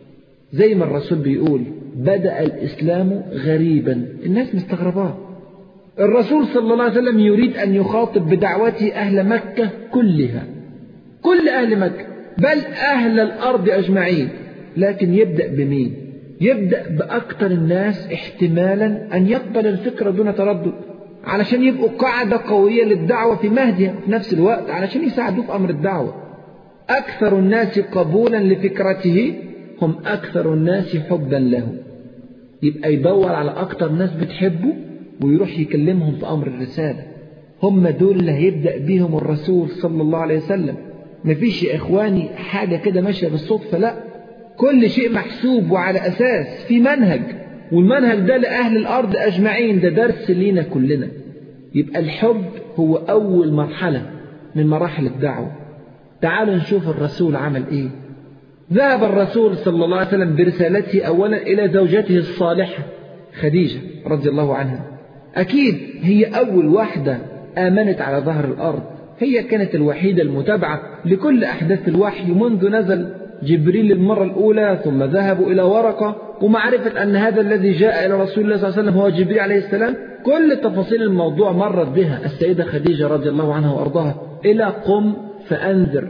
زي ما الرسول بيقول بدأ الإسلام غريبا الناس مستغرباه الرسول صلى الله عليه وسلم يريد أن يخاطب بدعوته أهل مكة كلها كل أهل مكة بل أهل الأرض أجمعين لكن يبدأ بمين يبدأ بأكثر الناس احتمالا أن يقبل الفكرة دون تردد علشان يبقوا قاعدة قوية للدعوة في مهدها في نفس الوقت علشان يساعدوه في أمر الدعوة أكثر الناس قبولا لفكرته هم أكثر الناس حبا له يبقى يدور على أكثر ناس بتحبه ويروح يكلمهم في أمر الرسالة هم دول اللي هيبدأ بيهم الرسول صلى الله عليه وسلم مفيش يا إخواني حاجة كده ماشية بالصدفة لا كل شيء محسوب وعلى أساس في منهج والمنهج ده لأهل الأرض أجمعين ده درس لينا كلنا يبقى الحب هو أول مرحلة من مراحل الدعوة تعالوا نشوف الرسول عمل إيه ذهب الرسول صلى الله عليه وسلم برسالته أولا إلى زوجته الصالحة خديجة رضي الله عنها أكيد هي أول واحدة آمنت على ظهر الأرض هي كانت الوحيدة المتابعة لكل أحداث الوحي منذ نزل جبريل المرة الأولى ثم ذهبوا إلى ورقة ومعرفة أن هذا الذي جاء إلى رسول الله صلى الله عليه وسلم هو جبريل عليه السلام كل تفاصيل الموضوع مرت بها السيدة خديجة رضي الله عنها وأرضاها إلى قم فأنذر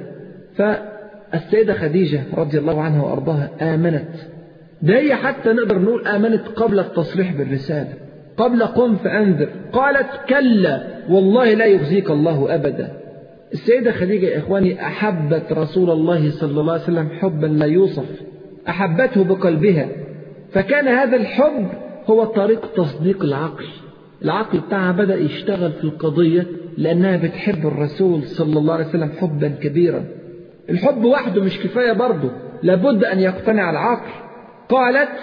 فالسيدة خديجة رضي الله عنها وأرضاها آمنت ده هي حتى نقدر نقول آمنت قبل التصريح بالرسالة قبل قم فأنذر قالت كلا والله لا يخزيك الله أبدا السيدة خديجة يا إخواني أحبت رسول الله صلى الله عليه وسلم حبا لا يوصف أحبته بقلبها فكان هذا الحب هو طريق تصديق العقل العقل بتاعها بدأ يشتغل في القضية لأنها بتحب الرسول صلى الله عليه وسلم حبا كبيرا الحب وحده مش كفاية برضه لابد أن يقتنع العقل قالت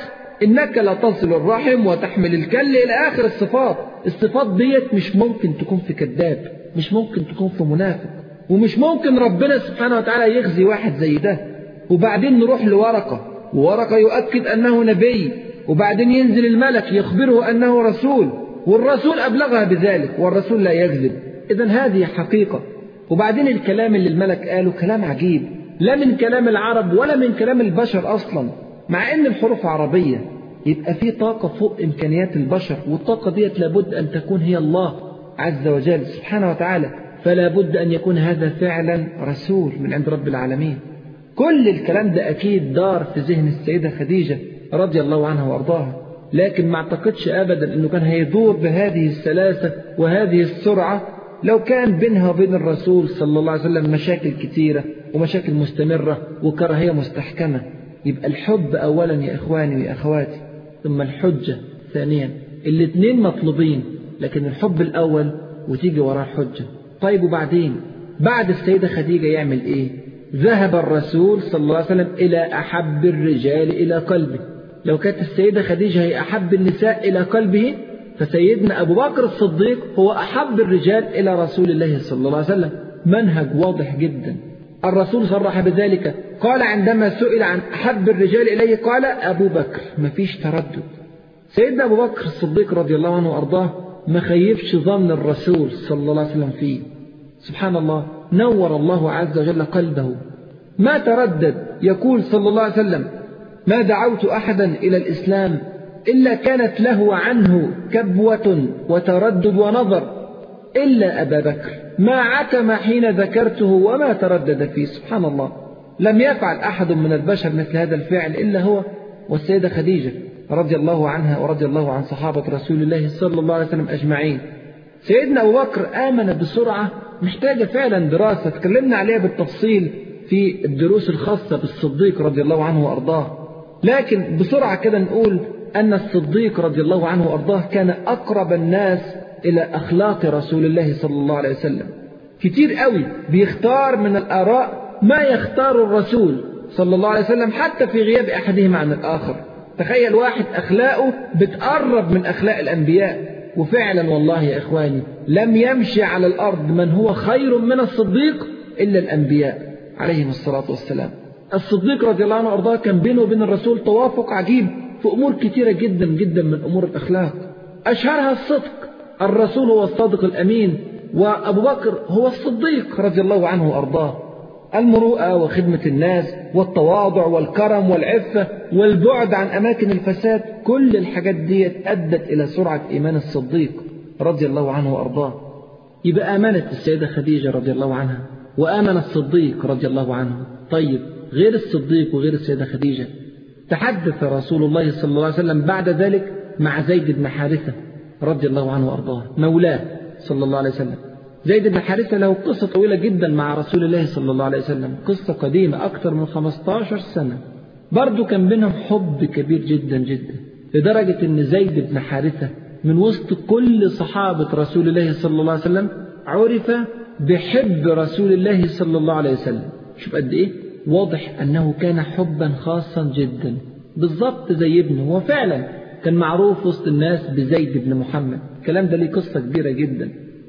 إنك لا تصل الرحم وتحمل الكل إلى آخر الصفات الصفات ديت مش ممكن تكون في كذاب مش ممكن تكون في منافق ومش ممكن ربنا سبحانه وتعالى يخزي واحد زي ده وبعدين نروح لورقة وورقة يؤكد أنه نبي وبعدين ينزل الملك يخبره أنه رسول والرسول أبلغها بذلك والرسول لا يكذب إذا هذه حقيقة وبعدين الكلام اللي الملك قاله كلام عجيب لا من كلام العرب ولا من كلام البشر أصلا مع أن الحروف عربية يبقى في طاقة فوق إمكانيات البشر والطاقة ديت لابد أن تكون هي الله عز وجل سبحانه وتعالى فلا بد أن يكون هذا فعلا رسول من عند رب العالمين كل الكلام ده أكيد دار في ذهن السيدة خديجة رضي الله عنها وأرضاها لكن ما اعتقدش أبدا أنه كان هيدور بهذه السلاسة وهذه السرعة لو كان بينها وبين الرسول صلى الله عليه وسلم مشاكل كتيرة ومشاكل مستمرة وكراهية مستحكمة يبقى الحب أولا يا إخواني ويا أخواتي ثم الحجة ثانيا الاثنين مطلوبين لكن الحب الأول وتيجي وراه الحجة طيب وبعدين بعد السيدة خديجة يعمل إيه ذهب الرسول صلى الله عليه وسلم إلى أحب الرجال إلى قلبه لو كانت السيدة خديجة هي أحب النساء إلى قلبه فسيدنا أبو بكر الصديق هو أحب الرجال إلى رسول الله صلى الله عليه وسلم منهج واضح جدا الرسول صرح بذلك قال عندما سئل عن أحب الرجال إليه قال أبو بكر مفيش تردد سيدنا أبو بكر الصديق رضي الله عنه وأرضاه ما خيبش ظن الرسول صلى الله عليه وسلم فيه سبحان الله نور الله عز وجل قلبه ما تردد يقول صلى الله عليه وسلم ما دعوت أحدا إلى الإسلام إلا كانت له عنه كبوة وتردد ونظر إلا أبا بكر ما عتم حين ذكرته وما تردد فيه سبحان الله لم يفعل أحد من البشر مثل هذا الفعل إلا هو والسيدة خديجة رضي الله عنها ورضي الله عن صحابة رسول الله صلى الله عليه وسلم أجمعين سيدنا أبو بكر آمن بسرعة محتاجة فعلا دراسة تكلمنا عليها بالتفصيل في الدروس الخاصة بالصديق رضي الله عنه وأرضاه لكن بسرعة كده نقول أن الصديق رضي الله عنه وأرضاه كان أقرب الناس إلى أخلاق رسول الله صلى الله عليه وسلم كتير قوي بيختار من الآراء ما يختار الرسول صلى الله عليه وسلم حتى في غياب أحدهما عن الآخر تخيل واحد أخلاقه بتقرب من أخلاق الأنبياء وفعلا والله يا إخواني لم يمشي على الأرض من هو خير من الصديق إلا الأنبياء عليهم الصلاة والسلام الصديق رضي الله عنه وأرضاه كان بينه وبين الرسول توافق عجيب في أمور كثيرة جدا جدا من أمور الأخلاق أشهرها الصدق الرسول هو الصادق الأمين وأبو بكر هو الصديق رضي الله عنه وأرضاه المروءة وخدمة الناس والتواضع والكرم والعفة والبعد عن أماكن الفساد كل الحاجات دي أدت إلى سرعة إيمان الصديق رضي الله عنه وأرضاه يبقى آمنت السيدة خديجة رضي الله عنها وآمن الصديق رضي الله عنه طيب غير الصديق وغير السيدة خديجة تحدث رسول الله صلى الله عليه وسلم بعد ذلك مع زيد بن حارثة رضي الله عنه وأرضاه مولاه صلى الله عليه وسلم زيد بن حارثة له قصة طويلة جدا مع رسول الله صلى الله عليه وسلم قصة قديمة أكثر من 15 سنة برضه كان بينهم حب كبير جدا جدا لدرجة أن زيد بن حارثة من وسط كل صحابة رسول الله صلى الله عليه وسلم عرف بحب رسول الله صلى الله عليه وسلم شوف قد إيه واضح أنه كان حبا خاصا جدا بالضبط زي ابنه وفعلا كان معروف وسط الناس بزيد بن محمد الكلام ده ليه قصة كبيرة جدا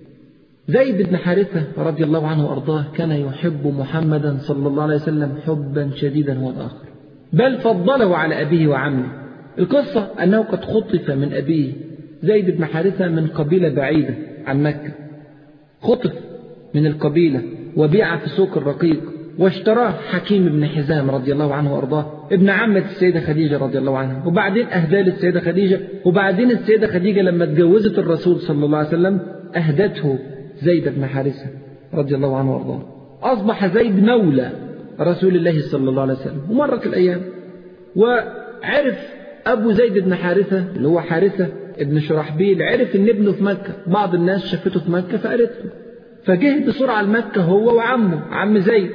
زيد بن حارثة رضي الله عنه وأرضاه كان يحب محمدا صلى الله عليه وسلم حبا شديدا هو الآخر بل فضله على أبيه وعمه القصة أنه قد خطف من أبيه زيد بن حارثة من قبيلة بعيدة عن مكة خطف من القبيلة وبيع في سوق الرقيق واشتراه حكيم بن حزام رضي الله عنه وارضاه ابن عمة السيدة خديجة رضي الله عنها وبعدين أهداه للسيدة خديجة وبعدين السيدة خديجة لما اتجوزت الرسول صلى الله عليه وسلم أهدته زيد بن حارثة رضي الله عنه وارضاه أصبح زيد مولى رسول الله صلى الله عليه وسلم ومرت الأيام وعرف أبو زيد بن حارثة اللي هو حارثة ابن شرحبيل عرف إن ابنه في مكة بعض الناس شافته في مكة فقالت له فجه بسرعة لمكة هو وعمه عم زيد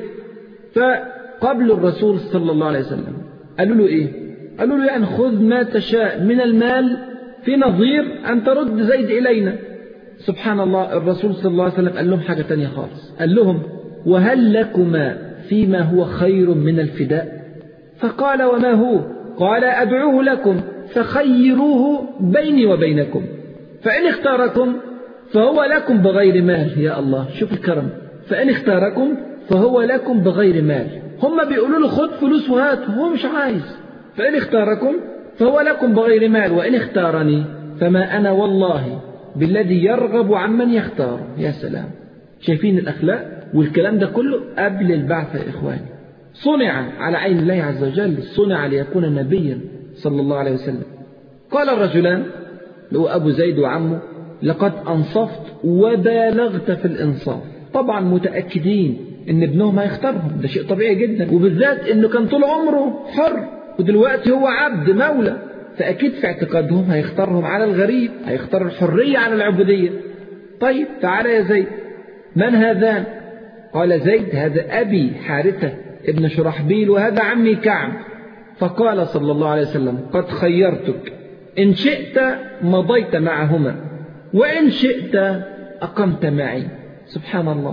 فقبل الرسول صلى الله عليه وسلم قالوا له إيه قالوا له يعني خذ ما تشاء من المال في نظير أن ترد زيد إلينا سبحان الله الرسول صلى الله عليه وسلم قال لهم حاجة تانية خالص قال لهم وهل لكما فيما هو خير من الفداء فقال وما هو قال أدعوه لكم فخيروه بيني وبينكم فإن اختاركم فهو لكم بغير مال يا الله شوف الكرم فإن اختاركم فهو لكم بغير مال هم بيقولوا له خد فلوس وهات وهو مش عايز فإن اختاركم فهو لكم بغير مال وإن اختارني فما أنا والله بالذي يرغب عن من يختار يا سلام شايفين الأخلاق والكلام ده كله قبل البعث يا إخواني صنع على عين الله عز وجل صنع ليكون نبيا صلى الله عليه وسلم قال الرجلان اللي هو أبو زيد وعمه لقد أنصفت وبالغت في الإنصاف طبعا متأكدين إن ابنهم هيختارهم ده شيء طبيعي جدا وبالذات إنه كان طول عمره حر ودلوقتي هو عبد مولى فأكيد في اعتقادهم هيختارهم على الغريب هيختار الحرية على العبودية طيب تعالى يا زيد من هذان قال زيد هذا أبي حارثة ابن شرحبيل وهذا عمي كعب فقال صلى الله عليه وسلم قد خيرتك إن شئت مضيت معهما وإن شئت أقمت معي سبحان الله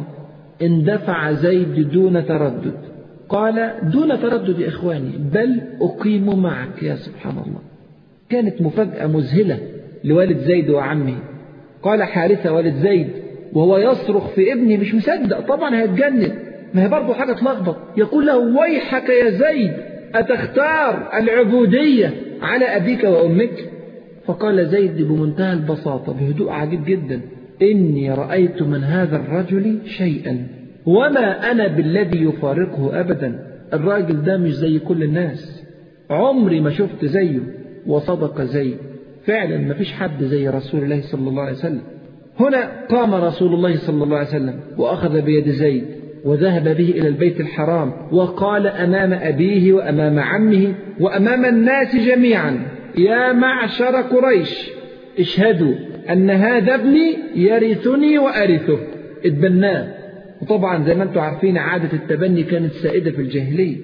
اندفع زيد دون تردد قال دون تردد يا إخواني بل أقيم معك يا سبحان الله كانت مفاجأة مذهلة لوالد زيد وعمه قال حارثة والد زيد وهو يصرخ في ابنه مش مصدق طبعا هيتجنن ما هي برضه حاجة تلخبط يقول له ويحك يا زيد أتختار العبودية على أبيك وأمك فقال زيد بمنتهى البساطة بهدوء عجيب جدا إني رأيت من هذا الرجل شيئا وما أنا بالذي يفارقه أبدا الراجل ده مش زي كل الناس عمري ما شفت زيه وصدق زيد فعلا ما فيش حد زي رسول الله صلى الله عليه وسلم هنا قام رسول الله صلى الله عليه وسلم وأخذ بيد زيد وذهب به إلى البيت الحرام وقال أمام أبيه وأمام عمه وأمام الناس جميعا يا معشر قريش اشهدوا أن هذا ابني يرثني وأرثه اتبناه وطبعا زي ما انتم عارفين عادة التبني كانت سائدة في الجاهلية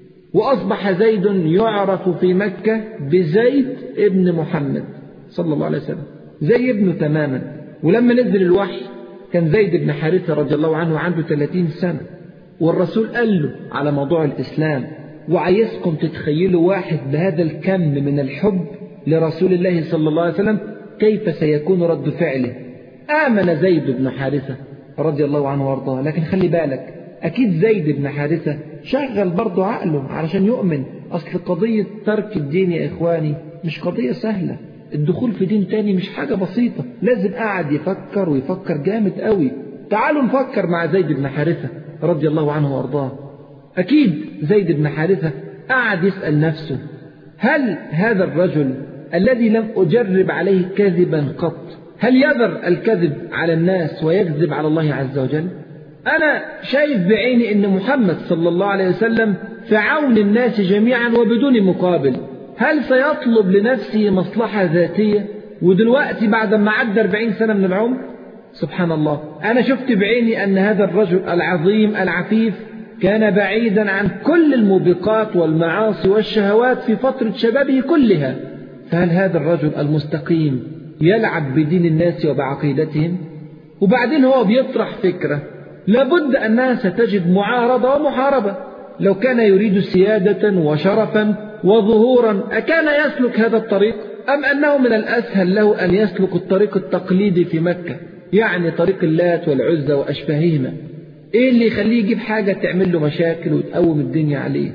وأصبح زيد يعرف في مكة بزيد ابن محمد صلى الله عليه وسلم زي ابنه تماما ولما نزل الوحي كان زيد بن حارثة رضي الله عنه عنده 30 سنة والرسول قال له على موضوع الإسلام وعايزكم تتخيلوا واحد بهذا الكم من الحب لرسول الله صلى الله عليه وسلم كيف سيكون رد فعله آمن زيد بن حارثة رضي الله عنه وارضاه لكن خلي بالك أكيد زيد بن حارثة شغل برضه عقله علشان يؤمن أصل قضية ترك الدين يا إخواني مش قضية سهلة الدخول في دين تاني مش حاجة بسيطة لازم قاعد يفكر ويفكر جامد قوي تعالوا نفكر مع زيد بن حارثة رضي الله عنه وارضاه أكيد زيد بن حارثة قعد يسأل نفسه هل هذا الرجل الذي لم أجرب عليه كذبا قط هل يذر الكذب على الناس ويكذب على الله عز وجل أنا شايف بعيني أن محمد صلى الله عليه وسلم في عون الناس جميعا وبدون مقابل هل سيطلب لنفسه مصلحة ذاتية ودلوقتي بعد ما عدى 40 سنة من العمر سبحان الله أنا شفت بعيني أن هذا الرجل العظيم العفيف كان بعيدا عن كل الموبقات والمعاصي والشهوات في فترة شبابه كلها فهل هذا الرجل المستقيم يلعب بدين الناس وبعقيدتهم وبعدين هو بيطرح فكرة لابد أنها ستجد معارضة ومحاربة لو كان يريد سيادة وشرفا وظهورا أكان يسلك هذا الطريق أم أنه من الأسهل له أن يسلك الطريق التقليدي في مكة يعني طريق اللات والعزة وأشباههما إيه اللي يخليه يجيب حاجة تعمل له مشاكل وتقوم الدنيا عليه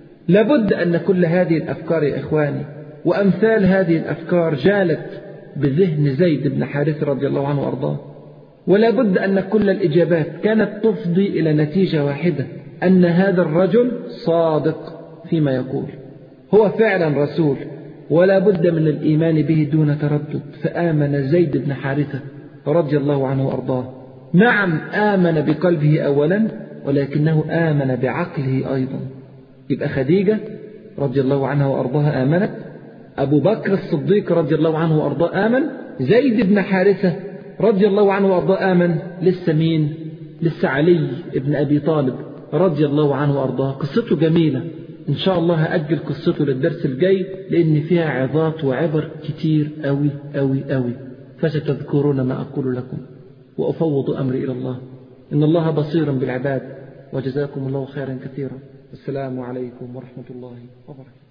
لابد أن كل هذه الأفكار يا إخواني وأمثال هذه الأفكار جالت بذهن زيد بن حارث رضي الله عنه وأرضاه ولا بد أن كل الإجابات كانت تفضي إلى نتيجة واحدة أن هذا الرجل صادق فيما يقول هو فعلا رسول ولا بد من الإيمان به دون تردد فآمن زيد بن حارثة رضي الله عنه وأرضاه نعم آمن بقلبه أولا ولكنه آمن بعقله أيضا يبقى خديجة رضي الله عنها وأرضاها آمنت أبو بكر الصديق رضي الله عنه وأرضاه آمن زيد بن حارثة رضي الله عنه وأرضاه آمن لسه مين لسه علي بن أبي طالب رضي الله عنه وأرضاه قصته جميلة إن شاء الله هأجل قصته للدرس الجاي لأن فيها عظات وعبر كتير أوي أوي أوي فستذكرون ما أقول لكم وأفوض أمري إلى الله إن الله بصير بالعباد وجزاكم الله خيرا كثيرا السلام عليكم ورحمة الله وبركاته